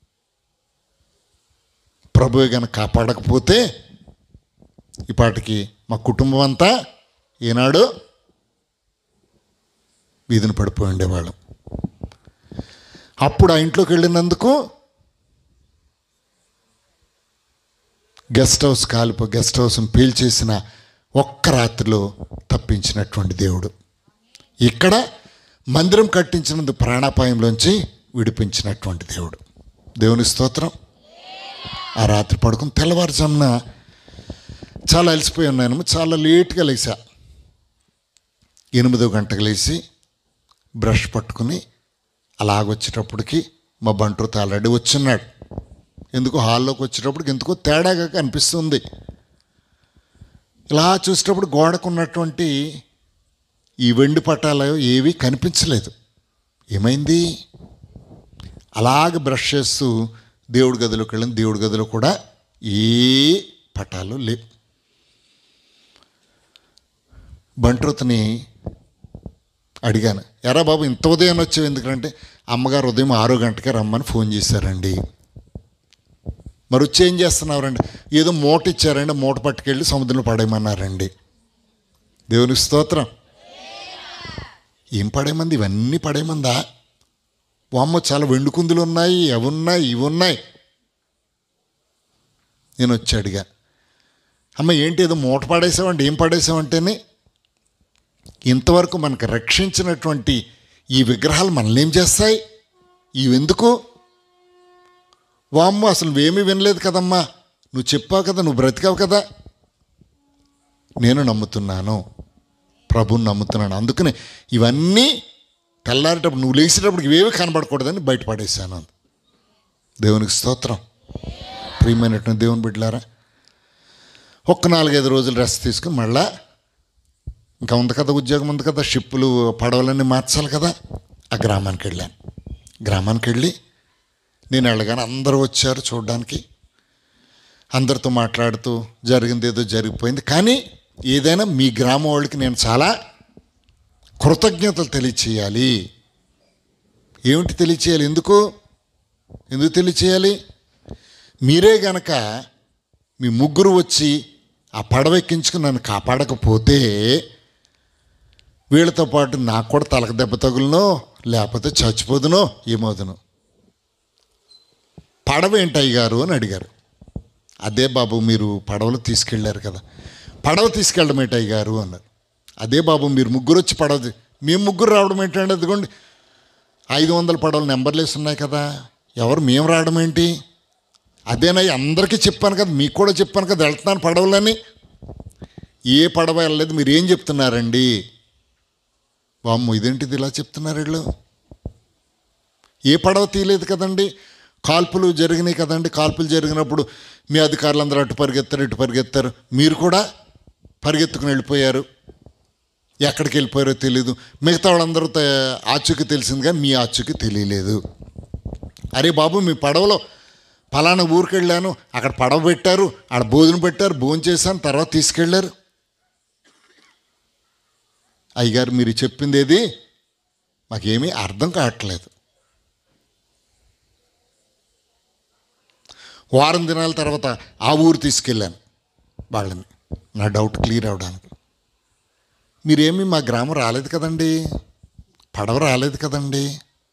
ప్రభు గన కాపాడకపోతే ఇప్పటికి మా కుటుంబం అంతా ఈనాడు వీధిన పడిపోయి ఉండేవాళ్ళం అప్పుడు ఆ ఇంట్లోకి వెళ్ళినందుకు గెస్ట్ హౌస్ కాలిపో గెస్ట్ హౌస్ని పీల్చేసిన ఒక్క రాత్రిలో తప్పించినటువంటి దేవుడు ఇక్కడ మందిరం కట్టించినందుకు ప్రాణాపాయంలోంచి విడిపించినటువంటి దేవుడు దేవుని స్తోత్రం ఆ రాత్రి పడుకుని తెల్లవారుజామున చాలా అలసిపోయి ఉన్నాను చాలా లేట్గా లేచా ఎనిమిదో గంటకు లేచి బ్రష్ పట్టుకుని అలాగొచ్చేటప్పటికి మా బంట్రోత్ ఆల్రెడీ వచ్చున్నాడు ఎందుకు హాల్లోకి వచ్చేటప్పుడు ఎందుకో తేడాగా కనిపిస్తుంది ఇలా చూసేటప్పుడు గోడకు ఉన్నటువంటి ఈ వెండి పటాలు ఏవి కనిపించలేదు ఏమైంది అలాగ బ్రష్ చేస్తూ దేవుడి గదిలోకి వెళ్ళిన దేవుడి గదిలో కూడా ఏ పటాలు లేవు బంట్రోత్ని అడిగాను ఎరా బాబు ఇంత ఉదయం వచ్చావు ఎందుకంటే అమ్మగారు ఉదయం ఆరో గంటకే రమ్మని ఫోన్ చేశారండి మరి వచ్చి ఏం చేస్తున్నారండి ఏదో మూట ఇచ్చారండి మూట పట్టుకెళ్ళి సముద్రంలో పడేయమన్నారండి దేవునికి స్తోత్రం ఏం పడేమంది ఇవన్నీ పడేమందా వామ్మో చాలా వెండుకుందులు ఉన్నాయి అవి ఉన్నాయి ఇవి ఉన్నాయి నేను వచ్చి అడిగా అమ్మ ఏంటి ఏదో మూట పడేసావంటే ఏం పడేసావంటేనే ఇంతవరకు మనకు రక్షించినటువంటి ఈ విగ్రహాలు మనల్ని ఏం చేస్తాయి ఇవెందుకు వామ్మ అసలు నువ్వేమీ వినలేదు కదమ్మా నువ్వు చెప్పావు కదా నువ్వు బ్రతికావు కదా నేను నమ్ముతున్నాను ప్రభుని నమ్ముతున్నాను అందుకనే ఇవన్నీ తెల్లారేటప్పుడు నువ్వు లేచేటప్పుడు ఇవేవి కనబడకూడదని బయటపడేశాను దేవునికి స్తోత్రం ప్రియమైనటువంటి దేవుని బిడ్డలారా ఒక్క నాలుగైదు రోజులు రెస్ట్ తీసుకుని మళ్ళా ఇంకా ఉంది కదా ఉద్యోగం ఉంది కదా షిప్పులు పడవలన్నీ మార్చాలి కదా ఆ గ్రామానికి వెళ్ళాను గ్రామానికి వెళ్ళి నేను వెళ్ళగానే అందరూ వచ్చారు చూడడానికి అందరితో మాట్లాడుతూ జరిగింది ఏదో జరిగిపోయింది కానీ ఏదైనా మీ గ్రామం వాళ్ళకి నేను చాలా కృతజ్ఞతలు తెలియచేయాలి ఏమిటి తెలియచేయాలి ఎందుకు ఎందుకు తెలియచేయాలి మీరే గనక మీ ముగ్గురు వచ్చి ఆ పడవెక్కించుకుని నన్ను కాపాడకపోతే వీళ్ళతో పాటు నాకు కూడా తలకు దెబ్బ తగులునో లేకపోతే చచ్చిపోదునో ఏమవుదునో పడవ ఏంటి అయ్యగారు అని అడిగారు అదే బాబు మీరు పడవలు తీసుకెళ్ళారు కదా పడవ తీసుకెళ్ళడం ఏంటి అయ్యగారు అన్నారు అదే బాబు మీరు ముగ్గురు వచ్చి పడవ తీ- మేము ముగ్గురు రావడం ఏంటంటే అదిగోండి ఐదు వందల పడవలు నెంబర్లు వేసి ఉన్నాయి కదా ఎవరు మేము రావడం ఏంటి అదేనయ్య అందరికీ చెప్పాను కదా మీకు కూడా చెప్పాను కదా వెళ్తున్నాను పడవలని ఏ పడవ వెళ్ళలేదు మీరు ఏం చెప్తున్నారండి వామ్ము ఇదేంటిది ఇలా చెప్తున్నారు వీళ్ళు ఏ పడవ తీయలేదు కదండి కాల్పులు జరిగినాయి కదండి కాల్పులు జరిగినప్పుడు మీ అధికారులందరూ అటు పరిగెత్తారు ఇటు పరిగెత్తారు మీరు కూడా పరిగెత్తుకుని వెళ్ళిపోయారు ఎక్కడికి వెళ్ళిపోయారో తెలియదు మిగతా వాళ్ళందరూ త- ఆచూకీ తెలిసింది కానీ మీ ఆచూకీ తెలియలేదు అరే బాబు మీ పడవలో ఫలానా ఊరికి వెళ్ళాను అక్కడ పడవ పెట్టారు ఆడ భోజనం పెట్టారు భోజనం చేశాను తర్వాత తీసుకెళ్ళారు అయ్యగారు మీరు చెప్పింది ఏది మాకేమీ అర్థం కావట్లేదు వారం దినాల తర్వాత ఆ ఊరు తీసుకెళ్ళాను వాళ్ళని నా డౌట్ క్లియర్ అవడానికి మీరేమీ మా గ్రామం రాలేదు కదండి పడవ రాలేదు కదండి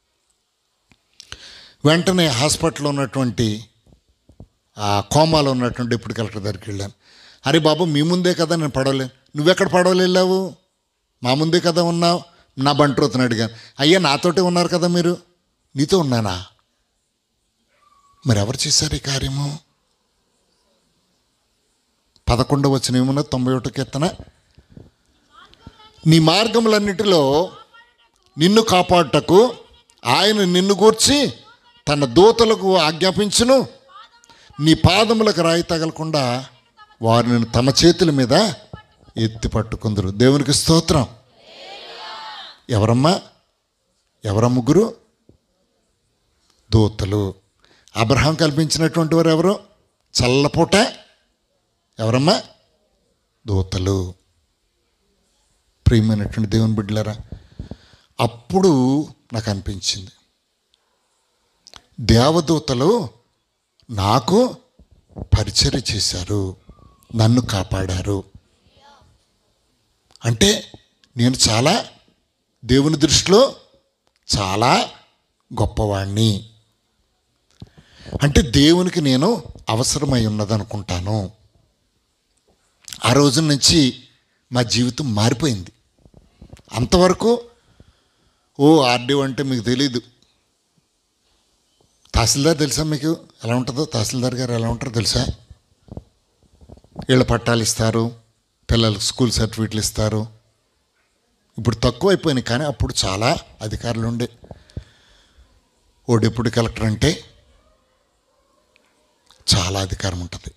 వెంటనే హాస్పిటల్లో ఉన్నటువంటి ఆ కోమాలో ఉన్నటువంటి డిప్యూటీ కలెక్టర్ దగ్గరికి వెళ్ళాను అరే బాబు మీ ముందే కదా నేను పడవలే నువ్వెక్కడ పడవలు వెళ్ళావు మా ముందే కదా ఉన్నావు నా బంట్రోతుని అడిగాను అయ్యా నాతోటే ఉన్నారు కదా మీరు నీతో ఉన్నానా మరి ఎవరు చేశారు ఈ కార్యము పదకొండవ వచ్చిన ఏమున్నా తొంభై ఒకటి కీర్తన నీ మార్గములన్నిటిలో నిన్ను కాపాడుటకు ఆయన నిన్ను గూర్చి తన దూతలకు ఆజ్ఞాపించును నీ పాదములకు రాయి తగలకుండా వారిని తమ చేతుల మీద ఎత్తి పట్టుకుందరు దేవునికి స్తోత్రం ఎవరమ్మా ఎవర ముగ్గురు దూతలు అబ్రహాం కల్పించినటువంటి వారు ఎవరు చల్లపూట ఎవరమ్మా దూతలు ప్రియమైనటువంటి దేవుని బిడ్డలారా అప్పుడు నాకు అనిపించింది దేవదూతలు నాకు పరిచర్య చేశారు నన్ను కాపాడారు అంటే నేను చాలా దేవుని దృష్టిలో చాలా గొప్పవాణ్ణి అంటే దేవునికి నేను అవసరమై ఉన్నదనుకుంటాను ఆ రోజు నుంచి మా జీవితం మారిపోయింది అంతవరకు ఓ ఆర్డీఓ అంటే మీకు తెలీదు తహసీల్దార్ తెలుసా మీకు ఎలా ఉంటుందో తహసీల్దార్ గారు ఎలా ఉంటారో తెలుసా వీళ్ళ పట్టాలు ఇస్తారు పిల్లలకు స్కూల్ సర్టిఫికెట్లు ఇస్తారు ఇప్పుడు తక్కువ అయిపోయినాయి కానీ అప్పుడు చాలా అధికారులు ఉండే ఓ డిప్యూటీ కలెక్టర్ అంటే చాలా అధికారం ఉంటుంది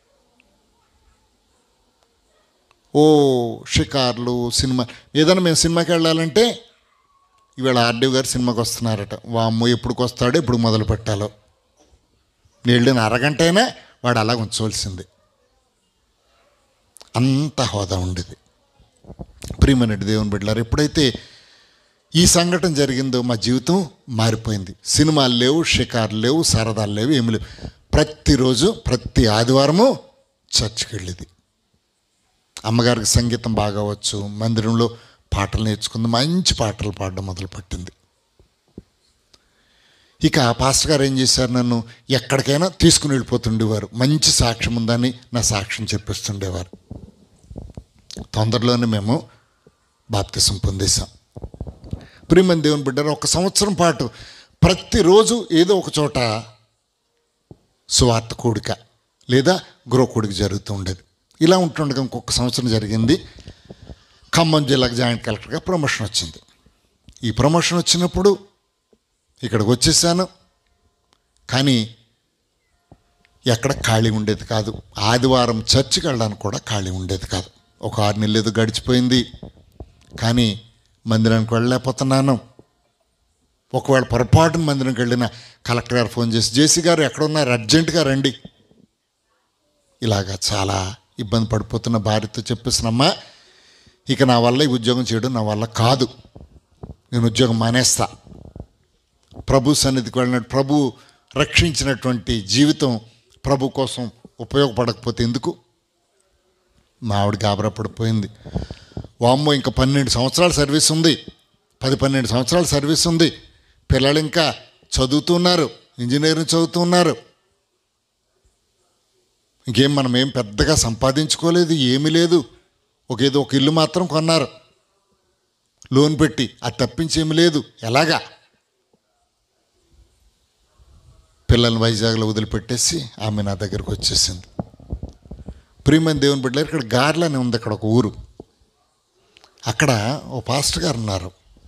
ఓ షికార్లు సినిమా ఏదైనా మేము సినిమాకి వెళ్ళాలంటే ఇవాళ ఆర్డీవ్ గారు సినిమాకి వస్తున్నారట వామ్మో ఎప్పుడుకి వస్తాడో ఎప్పుడు మొదలు పెట్టాలో నేను వెళ్ళిన అరగంట అయినా వాడు అలా ఉంచవలసింది అంత హోదా ఉండేది ప్రియమనటి దేవుని బిడ్డలారు ఎప్పుడైతే ఈ సంఘటన జరిగిందో మా జీవితం మారిపోయింది సినిమాలు లేవు షికార్లు లేవు సరదాలు లేవు ఏమి లేవు ప్రతిరోజు ప్రతి ఆదివారము చర్చికి వెళ్ళేది అమ్మగారికి సంగీతం బాగా వచ్చు మందిరంలో పాటలు నేర్చుకుంది మంచి పాటలు పాడడం మొదలుపెట్టింది ఇక పాస్టర్ గారు ఏం చేశారు నన్ను ఎక్కడికైనా తీసుకుని వెళ్ళిపోతుండేవారు మంచి సాక్ష్యం ఉందని నా సాక్ష్యం చెప్పిస్తుండేవారు తొందరలోనే మేము బాప్తిసం పొందేశాం ప్రియమని దేవుని బిడ్డారు ఒక సంవత్సరం పాటు ప్రతిరోజు ఏదో ఒక చోట సువార్త కూడిక లేదా గృహ కూడిక జరుగుతూ ఉండేది ఇలా ఉంటుండగా ఇంకొక సంవత్సరం జరిగింది ఖమ్మం జిల్లాకు జాయింట్ కలెక్టర్గా ప్రమోషన్ వచ్చింది ఈ ప్రమోషన్ వచ్చినప్పుడు ఇక్కడికి వచ్చేసాను కానీ ఎక్కడ ఖాళీ ఉండేది కాదు ఆదివారం చర్చికి వెళ్ళడానికి కూడా ఖాళీ ఉండేది కాదు ఒక ఆరు నెలలు ఏదో గడిచిపోయింది కానీ మందిరానికి వెళ్ళలేకపోతున్నాను ఒకవేళ పొరపాటున మందిరంకి వెళ్ళిన కలెక్టర్ గారు ఫోన్ చేసి జేసీ గారు ఎక్కడున్నారు అర్జెంటుగా రండి ఇలాగా చాలా ఇబ్బంది పడిపోతున్న భార్యతో చెప్పేసినమ్మా ఇక నా వల్ల ఈ ఉద్యోగం చేయడం నా వల్ల కాదు నేను ఉద్యోగం మానేస్తా ప్రభు సన్నిధికి వెళ్ళినట్టు ప్రభు రక్షించినటువంటి జీవితం ప్రభు కోసం ఉపయోగపడకపోతే ఎందుకు మా ఆవిడ గాబరా పడిపోయింది వామ్మో ఇంకా పన్నెండు సంవత్సరాల సర్వీస్ ఉంది పది పన్నెండు సంవత్సరాల సర్వీస్ ఉంది పిల్లలు ఇంకా చదువుతున్నారు ఇంజనీరింగ్ చదువుతున్నారు ఇంకేం మనం ఏం పెద్దగా సంపాదించుకోలేదు ఏమీ లేదు ఒక ఏదో ఒక ఇల్లు మాత్రం కొన్నారు లోన్ పెట్టి అది తప్పించి ఏమి లేదు ఎలాగా పిల్లల్ని వైజాగ్లో వదిలిపెట్టేసి ఆమె నా దగ్గరకు వచ్చేసింది ప్రియమైన దేవుని బిడ్డలు ఇక్కడ గార్లని ఉంది అక్కడ ఒక ఊరు అక్కడ ఓ పాస్టర్ గారు ఉన్నారు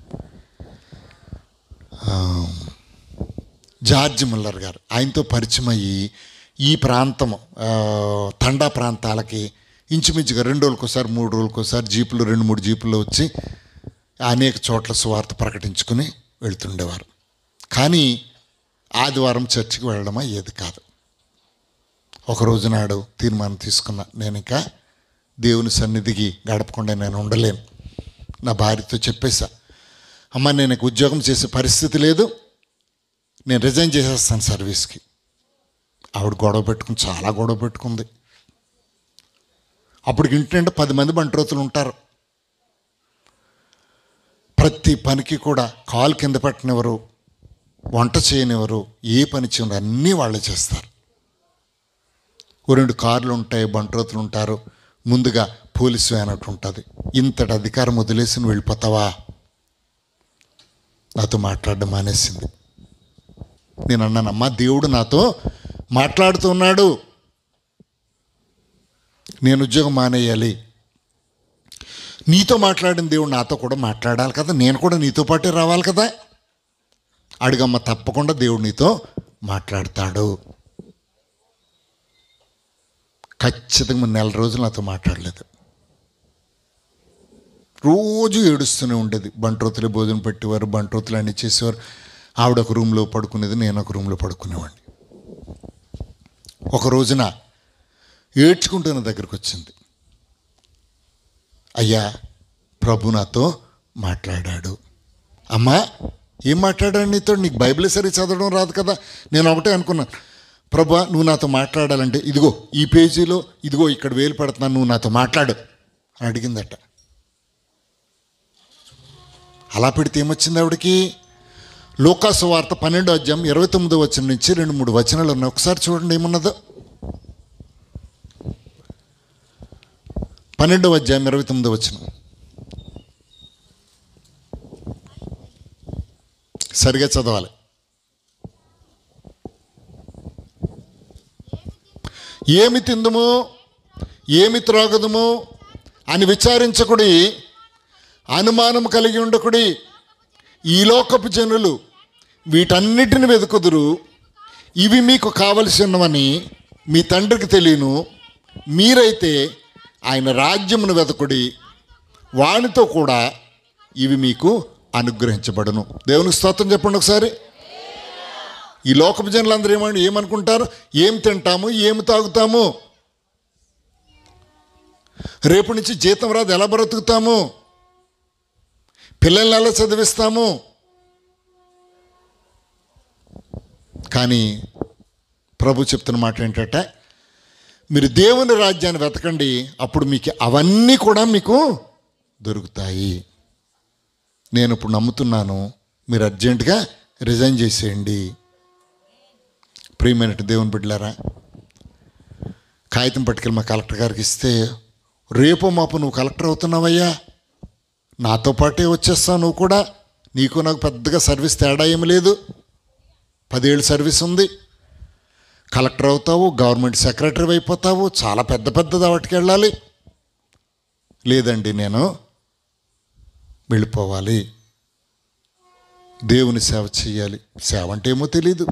ఆ, జార్జ్ ముల్లర్ గారు ఆయనతో పరిచయం అయ్యి ఈ ప్రాంతం ఆ, తండా ప్రాంతాలకి ఇంచుమించుగా రెండు రోజులకోసారి మూడు రోజులకోసారి జీపులు రెండు మూడు జీపుల్లో వచ్చి అనేక చోట్ల సువార్త ప్రకటించుకుని వెళ్తుండేవారు కానీ ఆదివారం చర్చికి వెళ్ళడం అయ్యేది కాదు ఒక రోజు నాడు తీర్మానం తీసుకున్నా నేను ఇంకా దేవుని సన్నిధికి గడపకుండా నేను ఉండలేను నా భార్యతో చెప్పేశా అమ్మ నేను ఇక ఉద్యోగం చేసే పరిస్థితి లేదు నేను రిజైన్ చేసేస్తాను సర్వీస్కి ఆవిడ గొడవ పెట్టుకుని చాలా గొడవ పెట్టుకుంది అప్పుడు ఇంటి పది మంది బంట్రోతులు ఉంటారు ప్రతి పనికి కూడా కాలు కింద పెట్టనివ్వరు వంట చేయనివ్వరు ఏ పని చేయనివ్వరు అన్నీ వాళ్ళే చేస్తారు ఓ రెండు కార్లు ఉంటాయి బంట్రోతులు ఉంటారు ముందుగా పోలీసు వ్యాన్ ఒకటి ఉంటుంది ఇంతటి అధికారం వదిలేసి నువ్వు వెళ్ళిపోతావా నాతో మాట్లాడడం మానేసింది నేను అన్నానమ్మా దేవుడు నాతో మాట్లాడుతున్నాడు నేను ఉద్యోగం మానేయాలి నీతో మాట్లాడిన దేవుడు నాతో కూడా మాట్లాడాలి కదా నేను కూడా నీతో పాటే రావాలి కదా అడుగమ్మ తప్పకుండా దేవుడు నీతో మాట్లాడతాడు ఖచ్చితంగా నెల రోజులు నాతో మాట్లాడలేదు రోజు ఏడుస్తూనే ఉండేది బంట్రోతులు భోజనం పెట్టేవారు బంట్రోతులు అన్ని చేసేవారు ఆవిడ ఒక రూమ్లో పడుకునేది నేను ఒక రూమ్లో పడుకునేవాడిని ఒక రోజున ఏడ్చుకుంటూ నా దగ్గరకు వచ్చింది అయ్యా ప్రభు నాతో మాట్లాడాడు అమ్మా ఏం మాట్లాడాడు నీతో నీకు బైబిల్ సరి చదవడం రాదు కదా నేను ఒకటే అనుకున్నాను ప్రభా నువ్వు నాతో మాట్లాడాలంటే ఇదిగో ఈ పేజీలో ఇదిగో ఇక్కడ వేలు పెడుతున్నాను నువ్వు నాతో మాట్లాడు అని అడిగిందట అలా పెడితే ఏమొచ్చింది ఆవిడకి లోకాసు వార్త పన్నెండో అధ్యాయం ఇరవై తొమ్మిదో వచనం నుంచి రెండు మూడు వచనాలు ఉన్నాయి ఒకసారి చూడండి ఏమున్నదో పన్నెండవ అధ్యాయం ఇరవై తొమ్మిదో వచనం సరిగా చదవాలి ఏమి తిందుము ఏమి త్రాగదుము అని విచారించకుడి అనుమానం కలిగి ఉండకుడి ఈ లోకపు జనులు వీటన్నిటిని వెతుకుదురు ఇవి మీకు కావలసినవని మీ తండ్రికి తెలియను మీరైతే ఆయన రాజ్యమును వెతకుడి వానితో కూడా ఇవి మీకు అనుగ్రహించబడును దేవునికి స్తోత్రం చెప్పండి ఒకసారి ఈ లోకపు జనులందరూ ఏమని ఏమనుకుంటారు ఏం తింటాము ఏమి తాగుతాము రేపు నుంచి జీతం రాదు ఎలా బ్రతుకుతాము పిల్లల్ని ఎలా చదివిస్తాము కానీ ప్రభు చెప్తున్న మాట ఏంటంటే మీరు దేవుని రాజ్యాన్ని వెతకండి అప్పుడు మీకు అవన్నీ కూడా మీకు దొరుకుతాయి నేను ఇప్పుడు నమ్ముతున్నాను మీరు అర్జెంటుగా రిజైన్ చేసేయండి ప్రియమైనట్టు దేవుని బిడ్డలారా కాగితం పట్టుకెళ్ళి మా కలెక్టర్ గారికి ఇస్తే రేపు మాపు నువ్వు కలెక్టర్ అవుతున్నావయ్యా నాతో పాటే వచ్చేస్తావు నువ్వు కూడా నీకు నాకు పెద్దగా సర్వీస్ తేడా ఏమి లేదు పదేళ్ళు సర్వీస్ ఉంది కలెక్టర్ అవుతావు గవర్నమెంట్ సెక్రటరీ అయిపోతావు చాలా పెద్ద పెద్ద వాటికి వెళ్ళాలి లేదండి నేను వెళ్ళిపోవాలి దేవుని సేవ చేయాలి సేవ అంటే ఏమో తెలీదు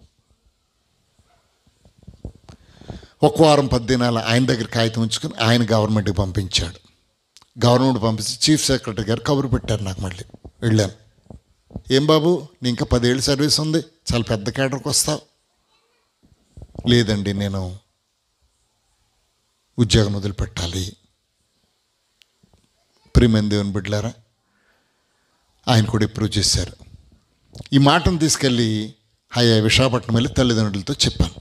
ఒక వారం పది దినాలు ఆయన దగ్గర కాగితం ఉంచుకుని ఆయన గవర్నమెంట్కి పంపించాడు గవర్నమెంట్ పంపించి చీఫ్ సెక్రటరీ గారు కబురు పెట్టారు నాకు మళ్ళీ వెళ్ళాను ఏం బాబు నీ ఇంకా పదేళ్ళు సర్వీస్ ఉంది చాలా పెద్ద కేటర్కి వస్తావు లేదండి నేను ఉద్యోగం వదిలిపెట్టాలి ప్రియమైన దేవుని బిడ్డలారా ఆయన కూడా ఎప్రూవ్ చేశారు ఈ మాటను తీసుకెళ్ళి హయా విశాఖపట్నం వెళ్ళి తల్లిదండ్రులతో చెప్పాను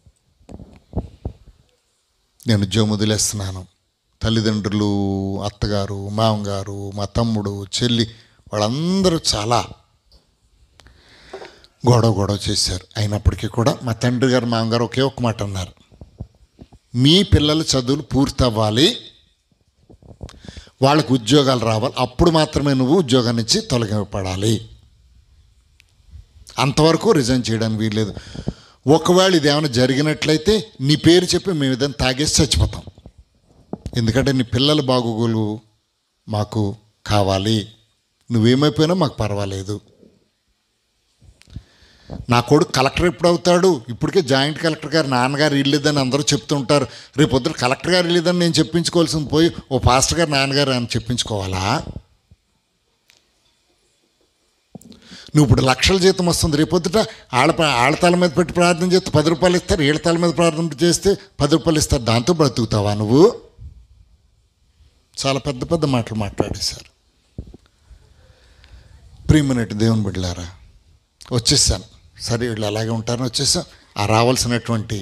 నేను ఉద్యోగం వదిలేస్తున్నాను తల్లిదండ్రులు అత్తగారు మామగారు మా తమ్ముడు చెల్లి వాళ్ళందరూ చాలా గొడవ గొడవ చేశారు అయినప్పటికీ కూడా మా తండ్రి గారు మామగారు ఒకే ఒక మాట అన్నారు మీ పిల్లల చదువులు పూర్తి అవ్వాలి వాళ్ళకు ఉద్యోగాలు రావాలి అప్పుడు మాత్రమే నువ్వు ఉద్యోగం నుంచి తొలగింపబడాలి అంతవరకు రిజైన్ చేయడానికి వీల్లేదు ఒకవేళ ఇది ఏమైనా జరిగినట్లయితే నీ పేరు చెప్పి మేము ఇదని తాగేసి చచ్చిపోతాం ఎందుకంటే నీ పిల్లల బాగోగులు మాకు కావాలి నువ్వేమైపోయినా మాకు పర్వాలేదు నా కొడుకు కలెక్టర్ ఎప్పుడు అవుతాడు ఇప్పటికే జాయింట్ కలెక్టర్ గారు నాన్నగారు ఇల్లేదని అందరూ చెప్తుంటారు రేపు పొద్దున కలెక్టర్ గారు ఇల్లేదని నేను చెప్పించుకోవాల్సింది పోయి ఓ పాస్టర్ గారు నాన్నగారు అని చెప్పించుకోవాలా నువ్వు ఇప్పుడు లక్షల జీతం వస్తుంది రేపొద్దుట ఆళ్ళ ఆళ్ళ తల మీద పెట్టి ప్రార్థన చేస్తే పది రూపాయలు ఇస్తారు ఏళ్ళ తల మీద ప్రార్థన చేస్తే పది రూపాయలు ఇస్తారు దాంతో బ్రతుకుతావా నువ్వు చాలా పెద్ద పెద్ద మాటలు మాట్లాడేశారు ప్రియమైనట్టు దేవుని బిడ్డలారా వచ్చేసాను సరే వీళ్ళు అలాగే ఉంటారని వచ్చేసాం ఆ రావాల్సినటువంటి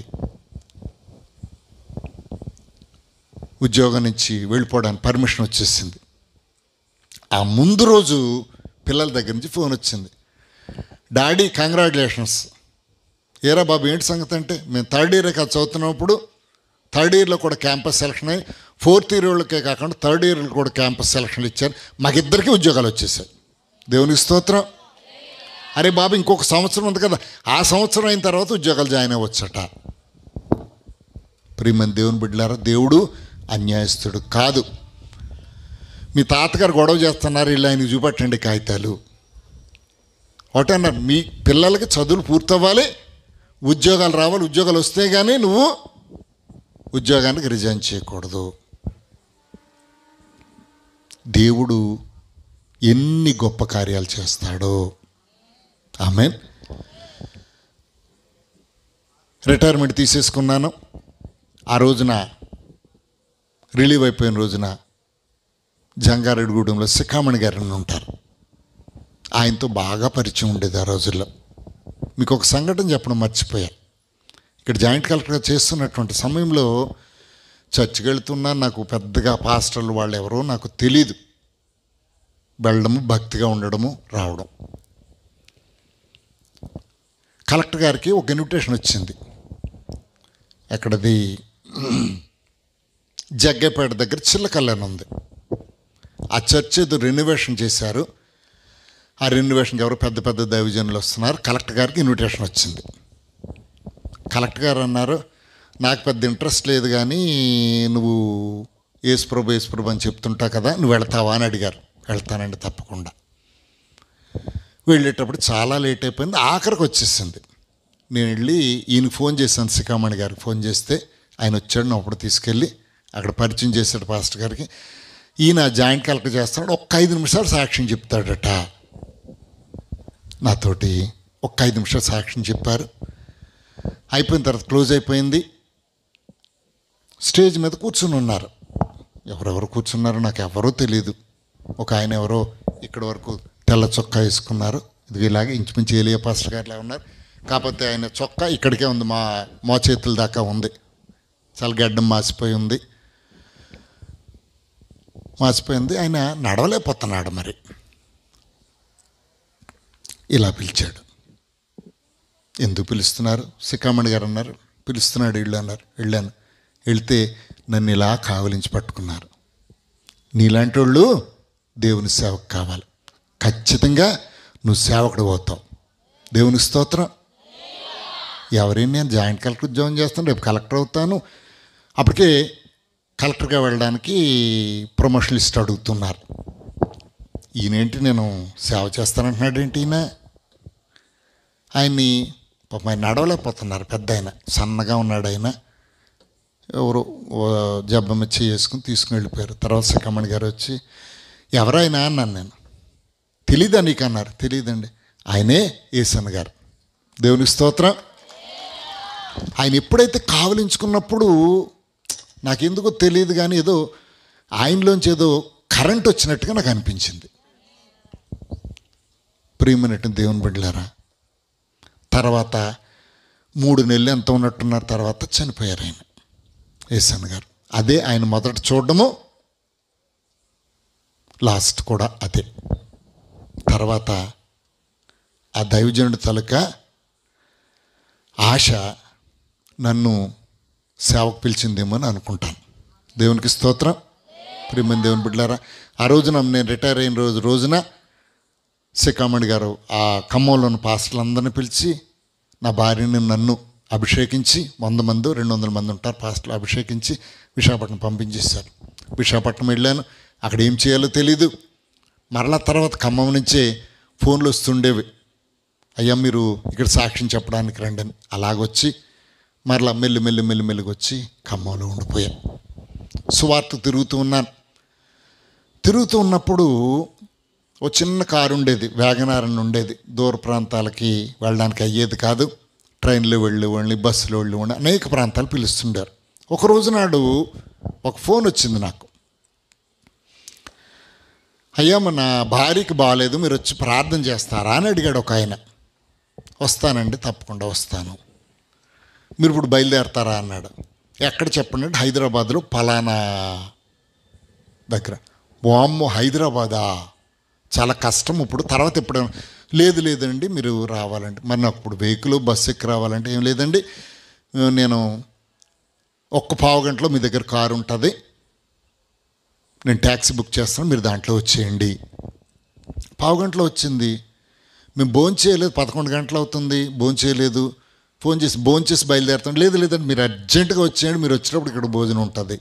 ఉద్యోగం నుంచి వెళ్ళిపోవడానికి పర్మిషన్ వచ్చేసింది ఆ ముందు రోజు పిల్లల దగ్గర నుంచి ఫోన్ వచ్చింది డాడీ కంగ్రాచులేషన్స్ ఏరా బాబు ఏంటి సంగతి అంటే మేము థర్డ్ ఇయర్ కాదు చదువుతున్నప్పుడు థర్డ్ ఇయర్లో కూడా క్యాంపస్ సెలక్షన్ అయ్యి ఫోర్త్ ఇయర్ వాళ్ళకే కాకుండా థర్డ్ ఇయర్లో కూడా క్యాంపస్ సెలక్షన్లు ఇచ్చారు మాకిద్దరికి ఉద్యోగాలు వచ్చేసాయి దేవునికి స్తోత్రం అరే బాబు ఇంకొక సంవత్సరం ఉంది కదా ఆ సంవత్సరం అయిన తర్వాత ఉద్యోగాలు జాయిన్ అవ్వచ్చట ప్రియమని దేవుని బిడ్డలారా దేవుడు అన్యాయస్తుడు కాదు మీ తాతగారు గొడవ చేస్తున్నారు ఇలా ఆయనకి చూపెట్టండి కాగితాలు ఒకటే అన్నారు మీ పిల్లలకి చదువులు పూర్తవ్వాలి ఉద్యోగాలు రావాలి ఉద్యోగాలు వస్తే కానీ నువ్వు ఉద్యోగానికి రిజైన్ చేయకూడదు దేవుడు ఎన్ని గొప్ప కార్యాలు చేస్తాడో ఆమె రిటైర్మెంట్ తీసేసుకున్నాను ఆ రోజున రిలీవ్ అయిపోయిన రోజున జంగారెడ్డిగూడెంలో శిఖామణి గారిని ఉంటారు ఆయనతో బాగా పరిచయం ఉండేది ఆ రోజుల్లో మీకు ఒక సంఘటన చెప్పడం మర్చిపోయా ఇక్కడ జాయింట్ కలెక్టర్గా చేస్తున్నటువంటి సమయంలో చర్చికి వెళ్తున్నా నాకు పెద్దగా పాస్టర్లు వాళ్ళు ఎవరో నాకు తెలీదు వెళ్ళడము భక్తిగా ఉండడము రావడం కలెక్టర్ గారికి ఒక ఇన్విటేషన్ వచ్చింది ఎక్కడది జగ్గేపేట దగ్గర చిల్లకల్లని ఉంది ఆ చర్చ్ ఏదో రెనోవేషన్ చేశారు ఆ రెనోవేషన్కి ఎవరు పెద్ద పెద్ద దైవజనులు వస్తున్నారు కలెక్టర్ గారికి ఇన్విటేషన్ వచ్చింది కలెక్టర్ గారు అన్నారు నాకు పెద్ద ఇంట్రెస్ట్ లేదు కానీ నువ్వు యేసుప్రభు యేసుప్రభు అని చెప్తుంటావు కదా నువ్వు వెళ్తావా అని అడిగారు వెళ్తానండి తప్పకుండా వెళ్ళేటప్పుడు చాలా లేట్ అయిపోయింది ఆఖరికి వచ్చేసింది నేను వెళ్ళి ఈయన ఫోన్ చేశాను సికామణి గారికి ఫోన్ చేస్తే ఆయన వచ్చాడు నా అప్పుడు తీసుకెళ్ళి అక్కడ పరిచయం చేశాడు పాస్టర్ గారికి ఈయన జాయింట్ కలెక్టర్ చేస్తున్నాడు ఒక్క ఐదు నిమిషాలు సాక్ష్యం చెప్తాడట నాతోటి ఒక్క ఐదు నిమిషాలు సాక్ష్యం చెప్పారు అయిపోయిన తర్వాత క్లోజ్ అయిపోయింది స్టేజ్ మీద కూర్చుని ఉన్నారు ఎవరెవరు కూర్చున్నారో నాకు ఎవరో తెలియదు ఒక ఆయన ఎవరో ఇక్కడ వరకు తెల్ల చొక్కా వేసుకున్నారు ఇది ఇలాగే ఇంచుమించు ఏలియా పాస్టర్ గారిలా ఉన్నారు కాకపోతే ఆయన చొక్కా ఇక్కడికే ఉంది మా మో చేతుల దాకా ఉంది చాలా గడ్డం మాసిపోయి ఉంది మాసిపోయింది ఆయన నడవలేకపోతున్నాడు మరి ఇలా పిలిచాడు ఎందుకు పిలుస్తున్నారు సిక్కామణి గారు అన్నారు పిలుస్తున్నాడు ఇళ్ళు అన్నారు వెళ్ళాను వెళ్తే నన్ను ఇలా కావలించి పట్టుకున్నారు నీలాంటి వాళ్ళు దేవుని సేవకు కావాలి ఖచ్చితంగా నువ్వు సేవకుడు పోతావు దేవుని స్తోత్రం ఎవరైనా నేను జాయింట్ కలెక్టర్ ఉద్యోగం చేస్తాను రేపు కలెక్టర్ అవుతాను అప్పటికే కలెక్టర్గా వెళ్ళడానికి ప్రమోషన్ లిస్ట్ అడుగుతున్నారు ఈయనేంటి నేను సేవ చేస్తానంటున్నాడు ఏంటి ఈయన ఆయన్ని పాపం ఆయన నడవలేకపోతున్నారు పెద్ద ఆయన సన్నగా ఉన్నాడు ఆయన ఎవరు జబ్బమ్మ చేసుకుని తీసుకుని వెళ్ళిపోయారు తర్వాత సిక్కమ్మణి గారు వచ్చి ఎవరైనా అన్నాను నేను తెలీదా నీకు అన్నారు తెలియదండి ఆయనే ఏసన్ గారు దేవుని స్తోత్రం ఆయన ఎప్పుడైతే కావలించుకున్నప్పుడు నాకెందుకో తెలియదు కానీ ఏదో ఆయనలోంచి ఏదో కరెంట్ వచ్చినట్టుగా నాకు అనిపించింది ప్రియమైనట్టు దేవుని బిడ్డలారా తర్వాత మూడు నెలలు ఎంత ఉన్నట్టున్నారు తర్వాత చనిపోయారు ఆయన ఏసన్ గారు అదే ఆయన మొదట చూడడము లాస్ట్ కూడా అదే తర్వాత ఆ దైవజనుడి తలక ఆశ నన్ను సేవకు పిలిచిందేమో అని అనుకుంటాను దేవునికి స్తోత్రం ప్రియమైన దేవుని బిడ్డారా ఆ రోజున నేను రిటైర్ అయిన రోజు రోజున సికామణి గారు ఆ ఖమ్మంలోని పాస్టర్లందరినీ పిలిచి నా భార్యని నన్ను అభిషేకించి వంద మంది రెండు వందల మంది ఉంటారు పాస్టర్లు అభిషేకించి విశాఖపట్నం పంపించేశారు విశాఖపట్నం వెళ్ళాను అక్కడ ఏం చేయాలో తెలీదు మరలా తర్వాత ఖమ్మం నుంచే ఫోన్లు వస్తుండేవి అయ్యా మీరు ఇక్కడ సాక్ష్యం చెప్పడానికి రండి అని అలాగొచ్చి మరలా మెల్లి మెల్లి మెల్లి మెల్లిగా వచ్చి ఖమ్మంలో ఉండిపోయా సువార్త తిరుగుతూ ఉన్నాను తిరుగుతూ ఉన్నప్పుడు ఓ చిన్న కారు ఉండేది వ్యాగనార్ అని ఉండేది దూర ప్రాంతాలకి వెళ్ళడానికి అయ్యేది కాదు ట్రైన్లో వెళ్ళి వాళ్ళని బస్సులో వెళ్ళి ఉండి అనేక ప్రాంతాలు పిలుస్తుండారు ఒక రోజు నాడు ఒక ఫోన్ వచ్చింది నాకు అయ్యా నా భార్యకి బాగాలేదు మీరు వచ్చి ప్రార్థన చేస్తారా అని అడిగాడు ఒక ఆయన వస్తానండి తప్పకుండా వస్తాను మీరు ఇప్పుడు బయలుదేరతారా అన్నాడు ఎక్కడ చెప్పండి అంటే హైదరాబాద్లో పలానా దగ్గర వామ్మో హైదరాబాదా చాలా కష్టం ఇప్పుడు తర్వాత ఎప్పుడైనా లేదు లేదండి మీరు రావాలంటే మరి నాకు ఇప్పుడు వెహికల్ బస్సు ఎక్కి రావాలంటే ఏం లేదండి నేను ఒక్క పావు గంటలో మీ దగ్గర కారు ఉంటుంది నేను ట్యాక్సీ బుక్ చేస్తాను మీరు దాంట్లో వచ్చేయండి పావు గంటలో వచ్చింది మేము భోజనం చేయలేదు పదకొండు గంటలు అవుతుంది భోజనం చేయలేదు ఫోన్ చేసి భోజనం చేసి బయలుదేరుతాం లేదు లేదండి మీరు అర్జెంటుగా వచ్చేయండి మీరు వచ్చినప్పుడు ఇక్కడ భోజనం ఉంటుంది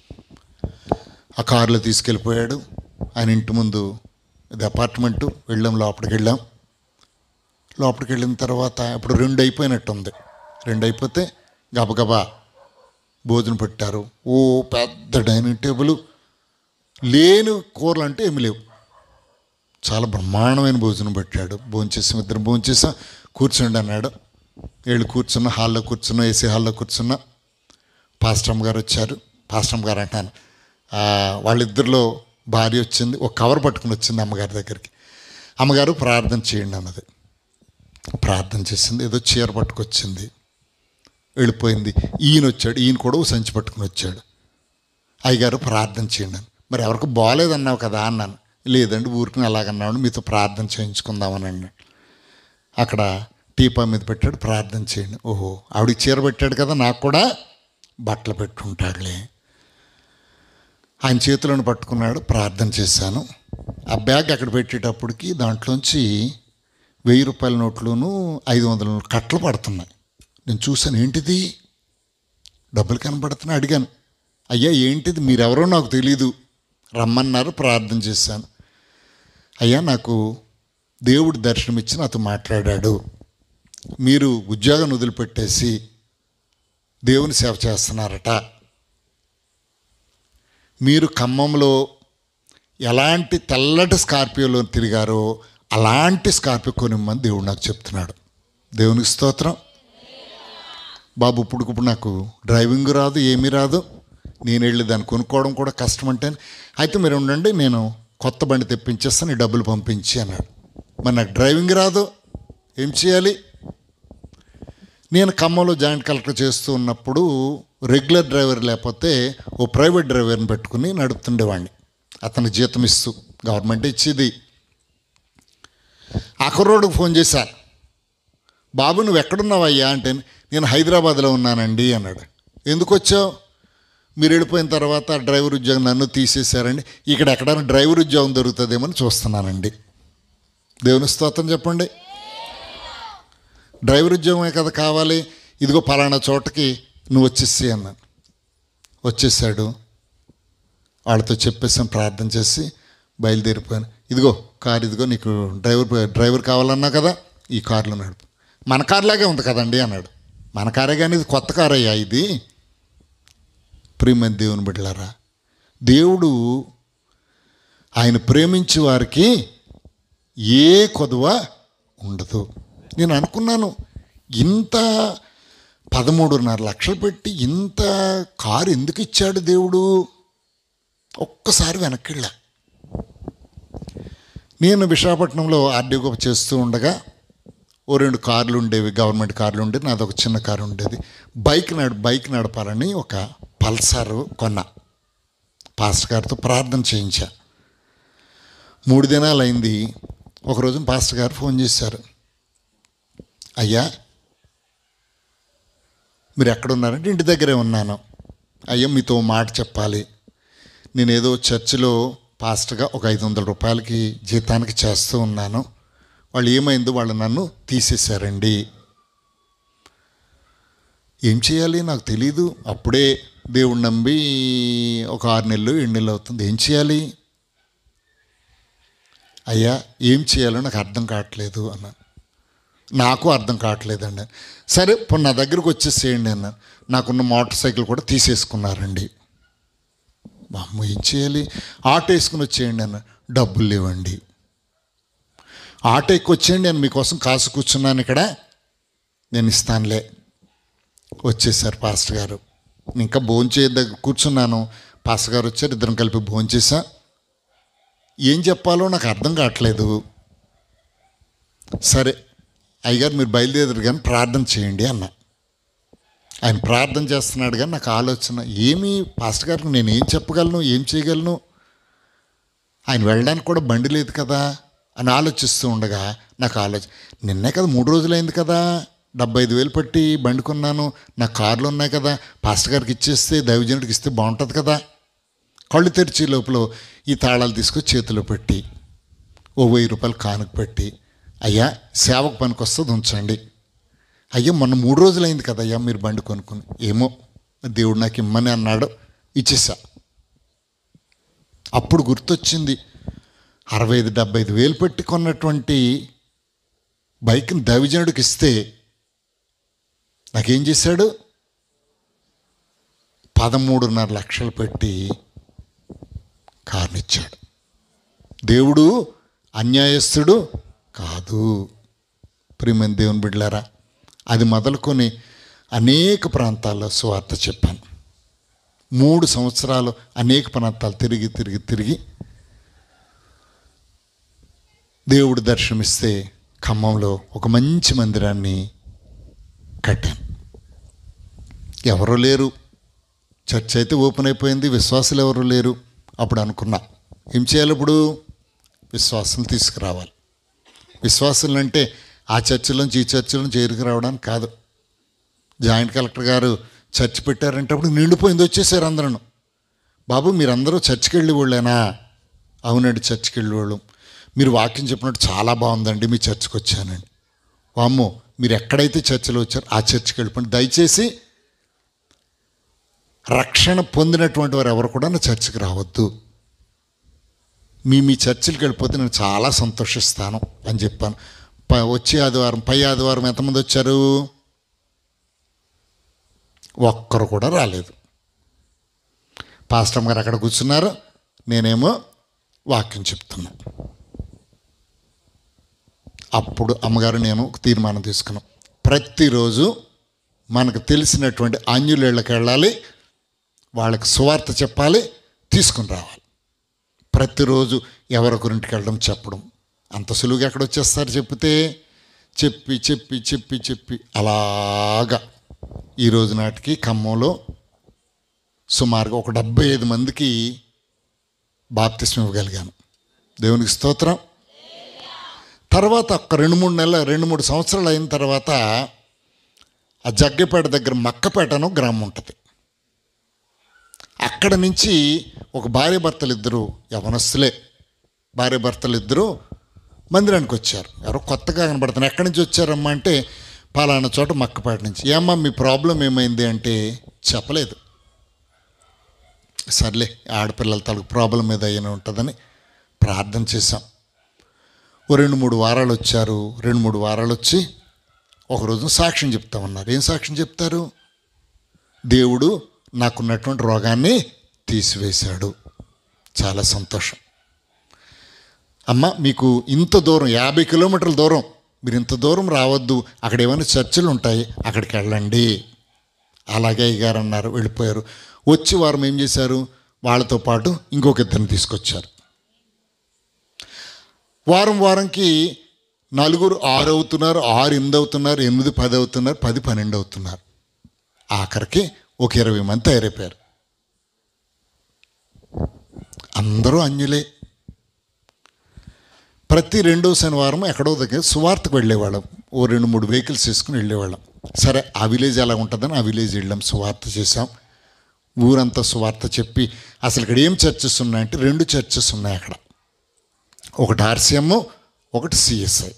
ఆ కారులో తీసుకెళ్ళిపోయాడు ఆయన ఇంటి ముందు ఇది అపార్ట్మెంటు వెళ్ళాం లోపలికి వెళ్ళాం లోపలికి వెళ్ళిన తర్వాత ఇప్పుడు రెండు అయిపోయినట్టుంది రెండు అయిపోతే గబగబా భోజనం పెట్టారు ఓ పెద్ద డైనింగ్ టేబుల్ లేని కూరలు అంటే ఏమి లేవు చాలా బ్రహ్మాండమైన భోజనం పెట్టాడు భోంచేసాం ఇద్దరు భోంచేసాం కూర్చోండి అన్నాడు వీళ్ళు కూర్చున్న హాల్లో కూర్చున్నా ఏసీ హాల్లో కూర్చున్నా పాస్టమ్ గారు వచ్చారు పాస్టమ్ గారు అంటాను ఆ, వాళ్ళిద్దరిలో భార్య వచ్చింది ఒక కవర్ పట్టుకుని వచ్చింది అమ్మగారి దగ్గరికి అమ్మగారు ప్రార్థన చేయండి అన్నది ప్రార్థన చేసింది ఏదో చీర పట్టుకొచ్చింది వెళ్ళిపోయింది ఈయన వచ్చాడు ఈయన కూడా ఓ సంచి పట్టుకుని వచ్చాడు అయ్యగారు ప్రార్థన చేయండి అని మరి ఎవరికి బాగాలేదన్నావు కదా అన్నాను లేదండి ఊరికి అలాగన్నాడు మీతో ప్రార్థన చేయించుకుందామని అన్నాడు అక్కడ టీపా మీద పెట్టాడు ప్రార్థన చేయండి ఓహో ఆవిడకి చీర పెట్టాడు కదా నాకు కూడా బట్టలు పెట్టుంటాడులే ఆయన చేతులను పట్టుకున్నాడు ప్రార్థన చేశాను ఆ బ్యాగ్ అక్కడ పెట్టేటప్పటికి దాంట్లోంచి వెయ్యి రూపాయల నోట్లోనూ ఐదు వందల నోట్లు కట్టలు పడుతున్నాయి నేను చూశాను ఏంటిది డబ్బులు కనబడుతున్నాయి అడిగాను అయ్యా ఏంటిది మీరెవరో నాకు తెలీదు రమ్మన్నారు ప్రార్థన చేశాను అయ్యా నాకు దేవుడు దర్శనమిచ్చి నాతో మాట్లాడాడు మీరు ఉద్యోగం వదిలిపెట్టేసి దేవుని సేవ చేస్తున్నారట మీరు ఖమ్మంలో ఎలాంటి తెల్లటి స్కార్పియోలో తిరిగారో అలాంటి స్కార్పియో కొనిమ్మని దేవుడు నాకు చెప్తున్నాడు దేవునికి స్తోత్రం బాబు ఇప్పుడు నాకు డ్రైవింగ్ రాదు ఏమీ రాదు నేను వెళ్ళి దాన్ని కొనుక్కోవడం కూడా కష్టం అంటే అయితే మీరు ఉండండి నేను కొత్త బండి తెప్పించేస్తాను ఈ డబ్బులు పంపించి అన్నాడు మరి నాకు డ్రైవింగ్ రాదు ఏం చేయాలి నేను ఖమ్మంలో జాయింట్ కలెక్టర్ చేస్తూ ఉన్నప్పుడు రెగ్యులర్ డ్రైవర్ లేకపోతే ఓ ప్రైవేట్ డ్రైవర్ని పెట్టుకుని నడుపుతుండేవాడిని అతను జీతం ఇస్తూ గవర్నమెంట్ ఇచ్చేది అక్కరోడ్కి ఫోన్ చేశా బాబు నువ్వు ఎక్కడున్నావయ్యా అంటే నేను హైదరాబాద్లో ఉన్నానండి అన్నాడు ఎందుకు వచ్చావు మీరు వెళ్ళిపోయిన తర్వాత డ్రైవర్ ఉద్యోగం నన్ను తీసేశారండి ఇక్కడ ఎక్కడైనా డ్రైవర్ ఉద్యోగం దొరుకుతుందేమో అని చూస్తున్నానండి దేవుని స్తోత్రం చెప్పండి డ్రైవర్ ఉద్యోగమే కదా కావాలి ఇదిగో పలానా చోటకి నువ్వు వచ్చేసి అన్నాను వచ్చేసాడు వాళ్ళతో చెప్పేసాను ప్రార్థన చేసి బయలుదేరిపోయాను ఇదిగో కారు ఇదిగో నీకు డ్రైవర్ డ్రైవర్ కావాలన్నా కదా ఈ కారులో నడుపు మన కార్లాగే ఉంది కదండి అన్నాడు మన కారే కానీ ఇది కొత్త కారు అయ్యా ఇది ప్రియమైన దేవుని బిడ్డలారా దేవుడు ఆయన ప్రేమించే వారికి ఏ కొదువ ఉండదు నేను అనుకున్నాను ఇంత పదమూడున్నర లక్షలు పెట్టి ఇంత కారు ఎందుకు ఇచ్చాడు దేవుడు ఒక్కసారి వెనక్కి వెళ్ళా నేను విశాఖపట్నంలో ఆర్డీఓ చేస్తూ ఉండగా ఓ రెండు కార్లు ఉండేవి గవర్నమెంట్ కార్లు ఉండేవి నాది ఒక చిన్న కారు ఉండేది బైక్ నడు బైక్ నడపాలని ఒక పల్సర్ కొన్నా పాస్టర్ గారితో ప్రార్థన చేయించా మూడు దినాలు అయింది ఒకరోజు పాస్టర్ గారు ఫోన్ చేశారు అయ్యా మీరు ఎక్కడున్నారంటే ఇంటి దగ్గరే ఉన్నాను అయ్యా మీతో ఓ మాట చెప్పాలి నేను ఏదో చర్చిలో పాస్టర్గా ఒక ఐదు వందల రూపాయలకి జీతానికి చేస్తూ ఉన్నాను వాళ్ళు ఏమైందో వాళ్ళు నన్ను తీసేశారండి ఏం చేయాలి నాకు తెలీదు అప్పుడే దేవుడు నమ్మి ఒక ఆరు నెలలు ఏడు నెలలు అవుతుంది ఏం చేయాలి అయ్యా ఏం చేయాలో నాకు అర్థం కావట్లేదు అన్నాను నాకు అర్థం కావట్లేదండి సరే ఇప్పుడు నా దగ్గరకు వచ్చేసేయండి అన్నాను నాకున్న మోటార్ సైకిల్ కూడా తీసేసుకున్నారండి అమ్మ ఏం చేయాలి ఆటో వేసుకుని వచ్చేయండి అన్న డబ్బులు లేవండి ఆటో ఎక్కి వచ్చేయండి నేను మీకోసం కాసు కూర్చున్నాను ఇక్కడ నేను ఇస్తానులే వచ్చేసారు పాస్టర్ గారు ఇంకా భోంచే దగ్గర కూర్చున్నాను పాస్టర్ గారు వచ్చారు ఇద్దరం కలిపి భోంచేసా ఏం చెప్పాలో నాకు అర్థం కావట్లేదు సరే అయ్యగారు మీరు బయలుదేరారు కానీ ప్రార్థన చేయండి అన్న ఆయన ప్రార్థన చేస్తున్నాడు కానీ నాకు ఆలోచన ఏమి పాస్టర్ గారికి నేను ఏం చెప్పగలను ఏం చేయగలను ఆయన వెళ్ళడానికి కూడా బండి లేదు కదా అని ఆలోచిస్తూ ఉండగా నాకు ఆలోచన నిన్నే కదా మూడు రోజులైంది కదా డెబ్బై ఐదు వేలు పెట్టి బండి కొన్నాను నా కార్లు ఉన్నాయి కదా పాస్టర్ గారికి ఇచ్చేస్తే దైవజనుడికి ఇస్తే బాగుంటుంది కదా కళ్ళు తెరిచి లోపల ఈ తాళాలు తీసుకొని చేతిలో పెట్టి ఓ వెయ్యి రూపాయలు కానుక పెట్టి అయ్యా సేవకు పనికి వస్తుంది ఉంచండి అయ్యా మొన్న మూడు రోజులైంది కదా అయ్యా మీరు బండి కొనుక్కుని ఏమో దేవుడు నాకు ఇమ్మని అన్నాడు ఇచ్చేసా అప్పుడు గుర్తొచ్చింది అరవై ఐదు డెబ్బై ఐదు వేలు పెట్టి కొన్నటువంటి బైక్ని దైవజనుడికి ఇస్తే నాకేం చేశాడు పదమూడున్నర లక్షలు పెట్టి కార్నిచ్చాడు దేవుడు అన్యాయస్తుడు కాదు ప్రియమైన దేవుని బిడ్డలారా అది మొదలుకొని అనేక ప్రాంతాల్లో సువార్త చెప్పాను మూడు సంవత్సరాలు అనేక ప్రాంతాలు తిరిగి తిరిగి తిరిగి దేవుడు దర్శనమిస్తే ఖమ్మంలో ఒక మంచి మందిరాన్ని కట్టాను ఎవరు లేరు చర్చ్ అయితే ఓపెన్ అయిపోయింది విశ్వాసులు ఎవరు లేరు అప్పుడు అనుకున్నా ఏం చేయాలి ఇప్పుడు విశ్వాసం తీసుకురావాలి విశ్వాసులు అంటే ఆ చర్చిలోంచి ఈ చర్చిలోంచి చేరుకు రావడానికి కాదు జాయింట్ కలెక్టర్ గారు చర్చ్ పెట్టారంటే అప్పుడు నిండిపోయింది వచ్చేసారు అందరూ బాబు మీరందరూ చర్చికి వెళ్ళి వాళ్ళేనా అవునండి చర్చికి వెళ్ళి వాళ్ళు మీరు వాక్యం చెప్పినట్టు చాలా బాగుందండి మీ చర్చికి వచ్చానండి వామ్మో మీరు ఎక్కడైతే చర్చిలో వచ్చారో ఆ చర్చికి వెళ్ళిపోండి దయచేసి రక్షణ పొందినటువంటి వారు ఎవరు కూడా నా చర్చికి రావద్దు మీ మీ చర్చిలకు వెళ్ళిపోతే నేను చాలా సంతోషిస్తాను అని చెప్పాను ప- వచ్చే ఆదివారం పై ఆదివారం ఎంతమంది వచ్చారు ఒక్కరు కూడా రాలేదు పాస్టమ్ గారు అక్కడ కూర్చున్నారు నేనేమో వాక్యం చెప్తున్నా అప్పుడు అమ్మగారు నేను ఒక తీర్మానం తీసుకున్నాం ప్రతిరోజు మనకు తెలిసినటువంటి ఆంజులేళ్ళకి వెళ్ళాలి వాళ్ళకి సువార్త చెప్పాలి తీసుకుని రావాలి ప్రతిరోజు ఎవరొకరింటికి వెళ్ళడం చెప్పడం అంత సులువుగా ఎక్కడ వచ్చేస్తారు చెప్తే చెప్పి చెప్పి చెప్పి చెప్పి అలాగా ఈ రోజు నాటికి ఖమ్మంలో సుమారుగా ఒక డెబ్బై ఐదు మందికి బాప్తిస్మ ఇవ్వగలిగాను దేవునికి స్తోత్రం తర్వాత ఒక రెండు మూడు నెలల రెండు మూడు సంవత్సరాలు అయిన తర్వాత ఆ జగ్గపేట దగ్గర మక్కపేట అని ఒక గ్రామం ఉంటుంది అక్కడ నుంచి ఒక భార్య భర్తలు ఇద్దరు యవనస్తులే భార్య భర్తలు ఇద్దరు మందిరానికి వచ్చారు ఎవరో కొత్తగా కనబడుతున్నారు ఎక్కడి నుంచి వచ్చారమ్మా అంటే పలానా చోట మక్కపేట నుంచి ఏమ్మా మీ ప్రాబ్లం ఏమైంది అంటే చెప్పలేదు సర్లే ఆడపిల్లల తలకు ప్రాబ్లం మీద అయిన ఉంటుందని ప్రార్థన చేశాం ఓ రెండు మూడు వారాలు వచ్చారు రెండు మూడు వారాలు వచ్చి ఒక రోజు సాక్ష్యం చెప్తామన్నారు ఏం సాక్ష్యం చెప్తారు దేవుడు నాకున్నటువంటి రోగాన్ని తీసివేశాడు చాలా సంతోషం అమ్మ మీకు ఇంత దూరం యాభై కిలోమీటర్ల దూరం మీరు ఇంత దూరం రావద్దు అక్కడ ఏమైనా చర్చిలు ఉంటాయి అక్కడికి వెళ్ళండి అలాగే అయ్యగారు అన్నారు వెళ్ళిపోయారు వచ్చి వారం ఏం చేశారు వాళ్ళతో పాటు ఇంకొక ఇద్దరిని తీసుకొచ్చారు వారం వారంకి నలుగురు ఆరు అవుతున్నారు ఆరు ఎనిమిది అవుతున్నారు ఎనిమిది పది అవుతున్నారు పది పన్నెండు అవుతున్నారు ఆఖరికి ఒక ఇరవై మంది తయారైపోయారు అందరూ అన్యులే ప్రతి రెండో శనివారం ఎక్కడో దగ్గర సువార్తకు వెళ్ళేవాళ్ళం ఓ రెండు మూడు వెహికల్స్ తీసుకుని వెళ్ళేవాళ్ళం సరే ఆ విలేజ్ ఎలా ఉంటుందని ఆ విలేజ్ వెళ్ళాం సువార్త చేసాం ఊరంతా సువార్త చెప్పి అసలు ఇక్కడ ఏం చర్చెస్ ఉన్నాయంటే రెండు చర్చెస్ ఉన్నాయి అక్కడ ఒకటి ఆర్సీఎం ఒకటి సిఎస్ఐ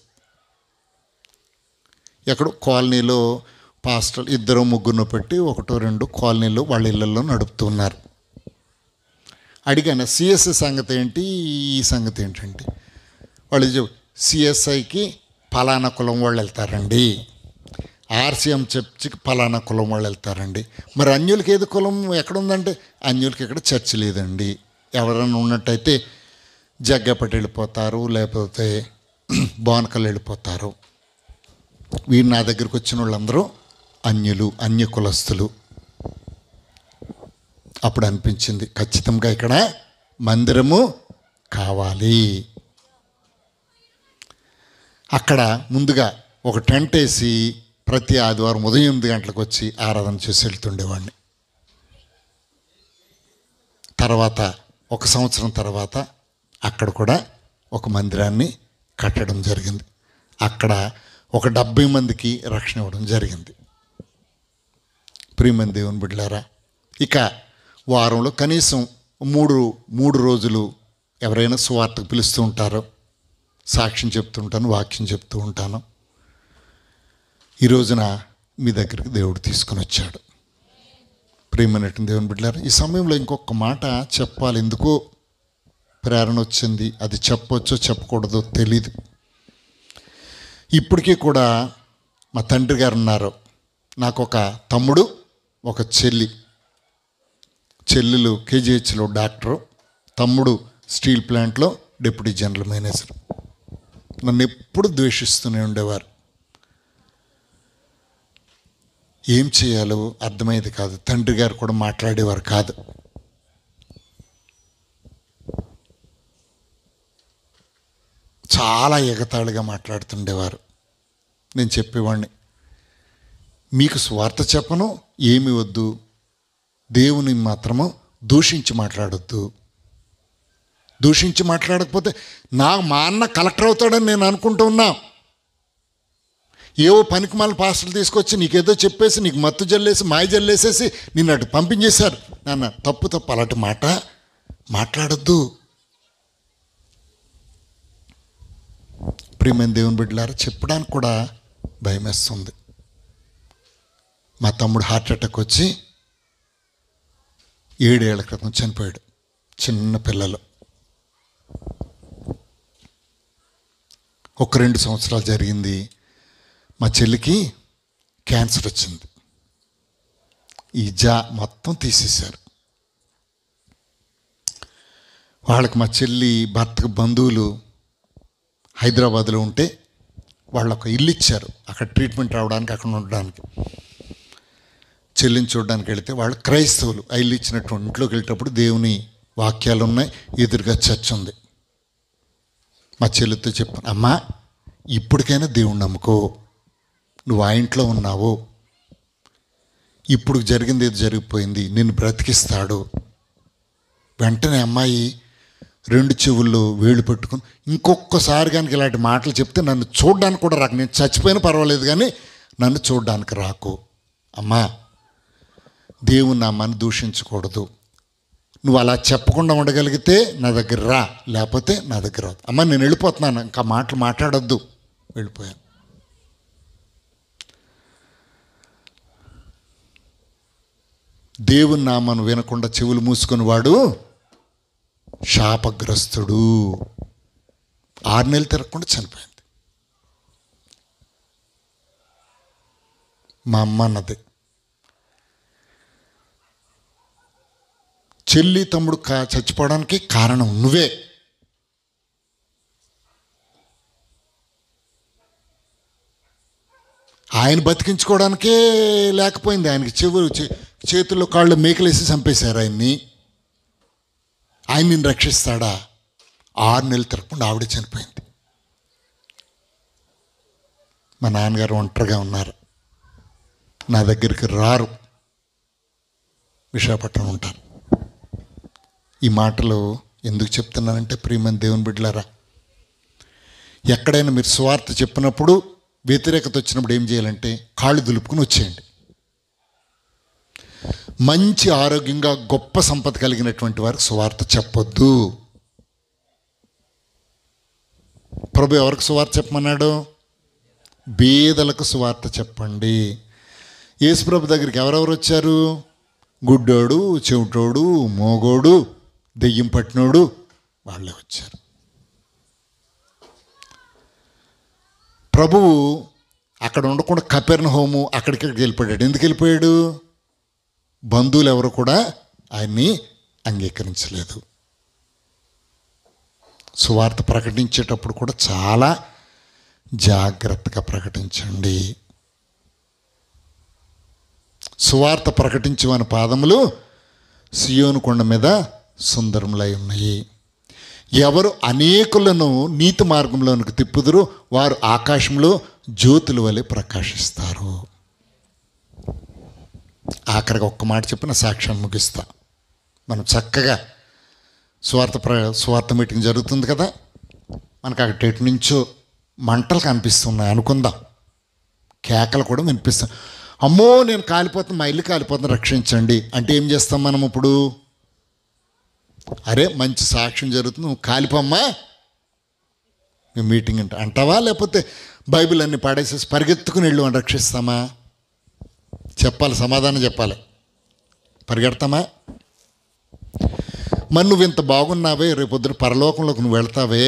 ఎక్కడో కాలనీలో పాస్టల్ ఇద్దరు ముగ్గురు పెట్టి ఒకటో రెండు కాలనీలో వాళ్ళ ఇళ్ళల్లో నడుపుతున్నారు అడిగాను సిఎస్ఐ సంగతి ఏంటి ఈ సంగతి ఏంటంటే వాళ్ళు చెప్ సిఎస్ఐకి ఫలానా కులం వాళ్ళు వెళ్తారండి ఆర్సీఎం చర్చికి ఫలానా కులం వాళ్ళు వెళ్తారండి మరి అన్యులకి ఏది కులం ఎక్కడుందంటే అన్యులకి ఇక్కడ చర్చి లేదండి ఎవరైనా ఉన్నట్టయితే జగ్గపట్టి వెళ్ళిపోతారు లేకపోతే బోనకల్ వెళ్ళిపోతారు వీరు నా దగ్గరికి వచ్చిన వాళ్ళందరూ అన్యులు అన్య కులస్తులు అప్పుడు అనిపించింది ఖచ్చితంగా ఇక్కడ మందిరము కావాలి అక్కడ ముందుగా ఒక టెంట్ వేసి ప్రతి ఆదివారం ఉదయం ఎనిమిది గంటలకు వచ్చి ఆరాధన చేసి వెళ్తుండేవాడిని తర్వాత ఒక సంవత్సరం తర్వాత అక్కడ కూడా ఒక మందిరాన్ని కట్టడం జరిగింది అక్కడ ఒక డెబ్బై మందికి రక్షణ ఇవ్వడం జరిగింది ప్రియమని దేవుని బిడ్డలారా ఇక వారంలో కనీసం మూడు మూడు రోజులు ఎవరైనా సువార్తకు పిలుస్తూ ఉంటారో సాక్ష్యం చెప్తుంటాను వాక్యం చెప్తూ ఉంటాను ఈ రోజున మీ దగ్గరికి దేవుడు తీసుకొని వచ్చాడు ప్రియమైనటువంటి దేవుని బిడ్డారు ఈ సమయంలో ఇంకొక మాట చెప్పాలి ఎందుకో ప్రేరణ వచ్చింది అది చెప్పొచ్చో చెప్పకూడదో తెలీదు ఇప్పటికీ కూడా మా తండ్రి గారు ఉన్నారు నాకు ఒక తమ్ముడు ఒక చెల్లి చెల్లెలు కేజీహెచ్లో డాక్టరు తమ్ముడు స్టీల్ ప్లాంట్లో డిప్యూటీ జనరల్ మేనేజర్ నన్ను ఎప్పుడు ద్వేషిస్తూనే ఉండేవారు ఏం చేయాలో అర్థమయ్యేది కాదు తండ్రి గారు కూడా మాట్లాడేవారు కాదు చాలా ఎగతాళిగా మాట్లాడుతుండేవారు నేను చెప్పేవాడిని మీకు స్వార్థ చెప్పను ఏమి వద్దు దేవుని మాత్రము దూషించి మాట్లాడొద్దు దూషించి మాట్లాడకపోతే నా మా అన్న కలెక్టర్ అవుతాడని నేను అనుకుంటూ ఉన్నా ఏవో పనికి మాల పాస్టర్లు తీసుకొచ్చి నీకేదో చెప్పేసి నీకు మత్తు జల్లేసి మాయ జల్లేసేసి నిన్ను అటు పంపించేశారు నాన్న తప్పు తప్పు అలాంటి మాట మాట్లాడొద్దు ప్రియమైన దేవుని బిడ్డలారా చెప్పడానికి కూడా భయం వేస్తుంది మా తమ్ముడు హార్ట్ అటాక్ వచ్చి ఏడేళ్ల క్రితం చనిపోయాడు చిన్న పిల్లలు ఒక రెండు సంవత్సరాలు జరిగింది మా చెల్లికి క్యాన్సర్ వచ్చింది ఈ జా మొత్తం తీసేశారు వాళ్ళకి మా చెల్లి భర్తకు బంధువులు హైదరాబాద్లో ఉంటే వాళ్ళు ఒక ఇల్లు ఇచ్చారు అక్కడ ట్రీట్మెంట్ రావడానికి అక్కడ ఉండడానికి చెల్లిని చూడడానికి వెళితే వాళ్ళు క్రైస్తవులు ఆ ఇల్లు ఇచ్చినటువంటి ఇంట్లోకి వెళ్ళేటప్పుడు దేవుని వాక్యాలు ఉన్నాయి ఎదురుగా చర్చ్ ఉంది మా చెల్లితో చెప్పాను అమ్మా ఇప్పటికైనా దేవుణ్ణి నమ్ముకో నువ్వు ఆ ఇంట్లో ఉన్నావు ఇప్పుడు జరిగింది ఏది జరిగిపోయింది నిన్ను బ్రతికిస్తాడు వెంటనే అమ్మాయి రెండు చెవుల్లో వేళ్ళు పెట్టుకుని ఇంకొకసారి కనుక ఇలాంటి మాటలు చెప్తే నన్ను చూడడానికి కూడా రాకు నేను చచ్చిపోయినా పర్వాలేదు కానీ నన్ను చూడడానికి రాకు అమ్మా దేవుని నామాన్ని దూషించకూడదు నువ్వు అలా చెప్పకుండా ఉండగలిగితే నా దగ్గర రా లేకపోతే నా దగ్గర రాదు అమ్మ నేను వెళ్ళిపోతున్నాను ఇంకా మాటలు మాట్లాడొద్దు వెళ్ళిపోయాను దేవుని నామాను వినకుండా చెవులు మూసుకొని వాడు శాపగ్రస్తుడు ఆరు నెలలు తిరగకుండా చనిపోయింది మా అమ్మ అన్నది చెల్లి తమ్ముడు కా చచ్చిపోవడానికి కారణం నువ్వే ఆయన బతికించుకోవడానికే లేకపోయింది ఆయనకి చెవులు చే- చేతుల్లో కాళ్ళు మేకలేసి చంపేశారు ఆయన్ని ఆయన నిన్ను రక్షిస్తాడా ఆరు నెలలు తిరగకుండా ఆవిడ చనిపోయింది మా నాన్నగారు ఒంటరిగా ఉన్నారు నా దగ్గరికి రారు విశాఖపట్నం ఉంటారు ఈ మాటలు ఎందుకు చెప్తున్నానంటే ప్రియమైన దేవుని బిడ్డలారా ఎక్కడైనా మీరు స్వార్థ చెప్పినప్పుడు వ్యతిరేకత వచ్చినప్పుడు ఏం చేయాలంటే కాళ్ళు దులుపుకుని వచ్చేయండి మంచి ఆరోగ్యంగా గొప్ప సంపద కలిగినటువంటి వారికి సువార్త చెప్పొద్దు ప్రభు ఎవరికి సువార్త చెప్పమన్నాడు బీదలకు సువార్త చెప్పండి యేసుప్రభు దగ్గరికి ఎవరెవరు వచ్చారు గుడ్డోడు చెవిటోడు మోగోడు దెయ్యం పట్టినోడు వాళ్ళే వచ్చారు ప్రభువు అక్కడ ఉండకుండా కపెర్న హోము అక్కడికి వెళ్ళిపోయాడు ఎందుకు వెళ్ళిపోయాడు బంధువులు ఎవరు కూడా ఆయన్ని అంగీకరించలేదు సువార్త ప్రకటించేటప్పుడు కూడా చాలా జాగ్రత్తగా ప్రకటించండి సువార్త ప్రకటించమని పాదములు సియోను కొండ మీద సుందరములై ఉన్నాయి ఎవరు అనేకులను నీతి మార్గంలోనికి తిప్పుదురు వారు ఆకాశంలో జ్యోతుల వలె ప్రకాశిస్తారు ఆఖరిగా ఒక్క మాట చెప్పిన సాక్ష్యం ముగిస్తా మనం చక్కగా స్వార్థ ప్ర స్వార్థ మీటింగ్ జరుగుతుంది కదా మనకు అక్కడ ఎటు నుంచో మంటలు కనిపిస్తున్నాయి అనుకుందాం కేకలు కూడా వినిపిస్తాయి అమ్మో నేను కాలిపోతున్నా మా ఇల్లు కాలిపోతున్నా రక్షించండి అంటే ఏం చేస్తాం మనం ఇప్పుడు అరే మంచి సాక్ష్యం జరుగుతుంది నువ్వు కాలిపోమ్మా మేము మీటింగ్ అంట అంటావా లేకపోతే బైబిల్ అన్ని పాడేసేసి పరిగెత్తుకుని వెళ్ళు అని రక్షిస్తామా చెప్పాలి సమాధానం చెప్పాలి పరిగెడతామా మరి నువ్వు ఇంత బాగున్నావే రేపొద్దున పరలోకంలోకి నువ్వు వెళ్తావే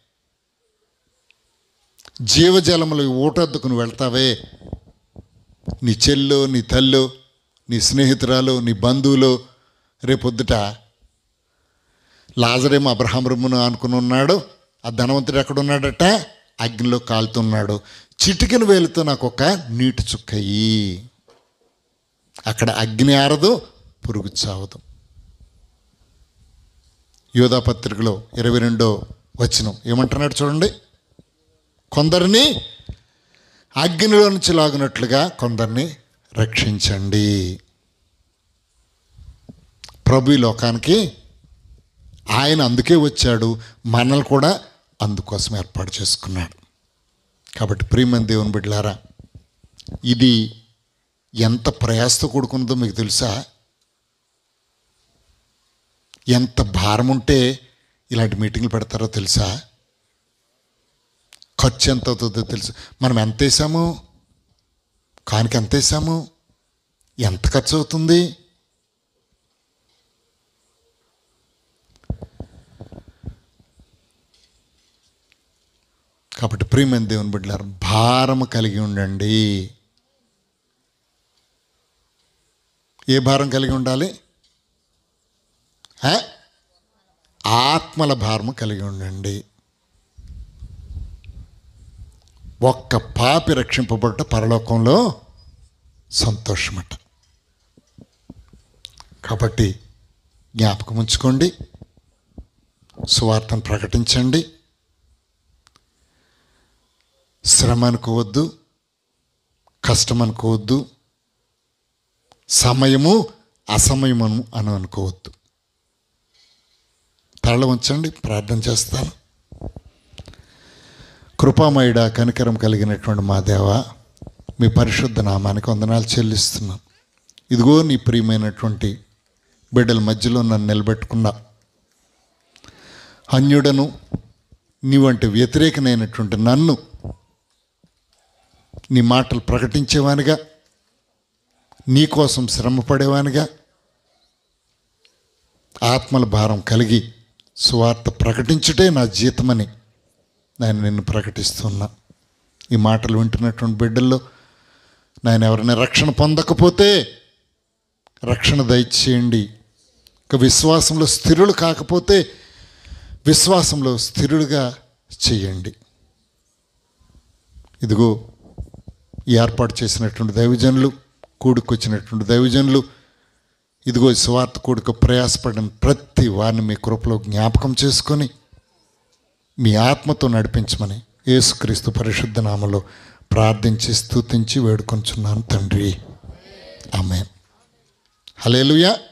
జీవజలములు ఊటద్దుకు నువ్వు వెళ్తావే నీ చెల్లో నీ తల్లో నీ స్నేహితురాలు నీ బంధువులు రేపొద్దుట లాజరేమో అబ్రహాం రమ్మును అనుకుని ఉన్నాడు ఆ ధనవంతుడు ఎక్కడ ఉన్నాడట అగ్నిలో కాలుతున్నాడు చిటికెన వేలుతో నాకు ఒక నీటి చుక్కయి అక్కడ అగ్ని ఆరదు పురుగు చావదు యోధా పత్రికలో ఇరవై రెండో వచనం ఏమంటున్నాడు చూడండి కొందరిని అగ్నిలో నుంచి లాగినట్లుగా కొందరిని రక్షించండి ప్రభు ఈ లోకానికి ఆయన అందుకే వచ్చాడు మనల్ని కూడా అందుకోసం ఏర్పాటు చేసుకున్నాడు కాబట్టి ప్రియమైన దేవుని బిడ్డలారా ఇది ఎంత ప్రయాసతో కూడుకున్నదో మీకు తెలుసా ఎంత భారం ఉంటే ఇలాంటి మీటింగ్లు పెడతారో తెలుసా ఖర్చు ఎంత అవుతుందో తెలుసు మనం ఎంత వేసాము కానికి ఎంత వేసాము ఎంత ఖర్చు అవుతుంది కాబట్టి ప్రియమైన దేవుని బిడ్డలారు భారము కలిగి ఉండండి ఏ భారం కలిగి ఉండాలి ఆ? ఆత్మల భారము కలిగి ఉండండి ఒక్క పాపి రక్షింపబడ్డ పరలోకంలో సంతోషమట కాబట్టి జ్ఞాపకం ఉంచుకోండి సువార్తను ప్రకటించండి శ్రమ అనుకోవద్దు కష్టం అనుకోవద్దు సమయము అసమయము అని అనుకోవద్దు తరలి ఉంచండి ప్రార్థన చేస్తాను కృపామయుడ కనికరం కలిగినటువంటి మా దేవ మీ పరిశుద్ధ నామానికి వందనాలు చెల్లిస్తున్నాను ఇదిగో నీ ప్రియమైనటువంటి బిడ్డల మధ్యలో నన్ను నిలబెట్టుకున్నా అన్యుడను నీ వంటి వ్యతిరేకనైనటువంటి నన్ను నీ మాటలు ప్రకటించేవానిగా నీ కోసం శ్రమపడేవానిగా ఆత్మల భారం కలిగి సువార్త ప్రకటించుటే నా జీతమని నేను నిన్ను ప్రకటిస్తున్నా ఈ మాటలు వింటున్నటువంటి బిడ్డల్లో నేను ఎవరైనా రక్షణ పొందకపోతే రక్షణ దయచేయండి ఇక విశ్వాసంలో స్థిరులు కాకపోతే విశ్వాసంలో స్థిరులుగా చేయండి ఇదిగో ఈ ఏర్పాటు చేసినటువంటి దైవజనులు కూడుకొచ్చినటువంటి దైవజనులు ఇదిగో ఈ స్వార్థ కూడుకు ప్రయాసపడిన ప్రతి వారిని మీ కృపలో జ్ఞాపకం చేసుకొని మీ ఆత్మతో నడిపించమని యేసుక్రీస్తు పరిశుద్ధ నామలో ప్రార్థించి స్తుతించి వేడుకొంచున్నాను తండ్రి ఆమె హలేలుయా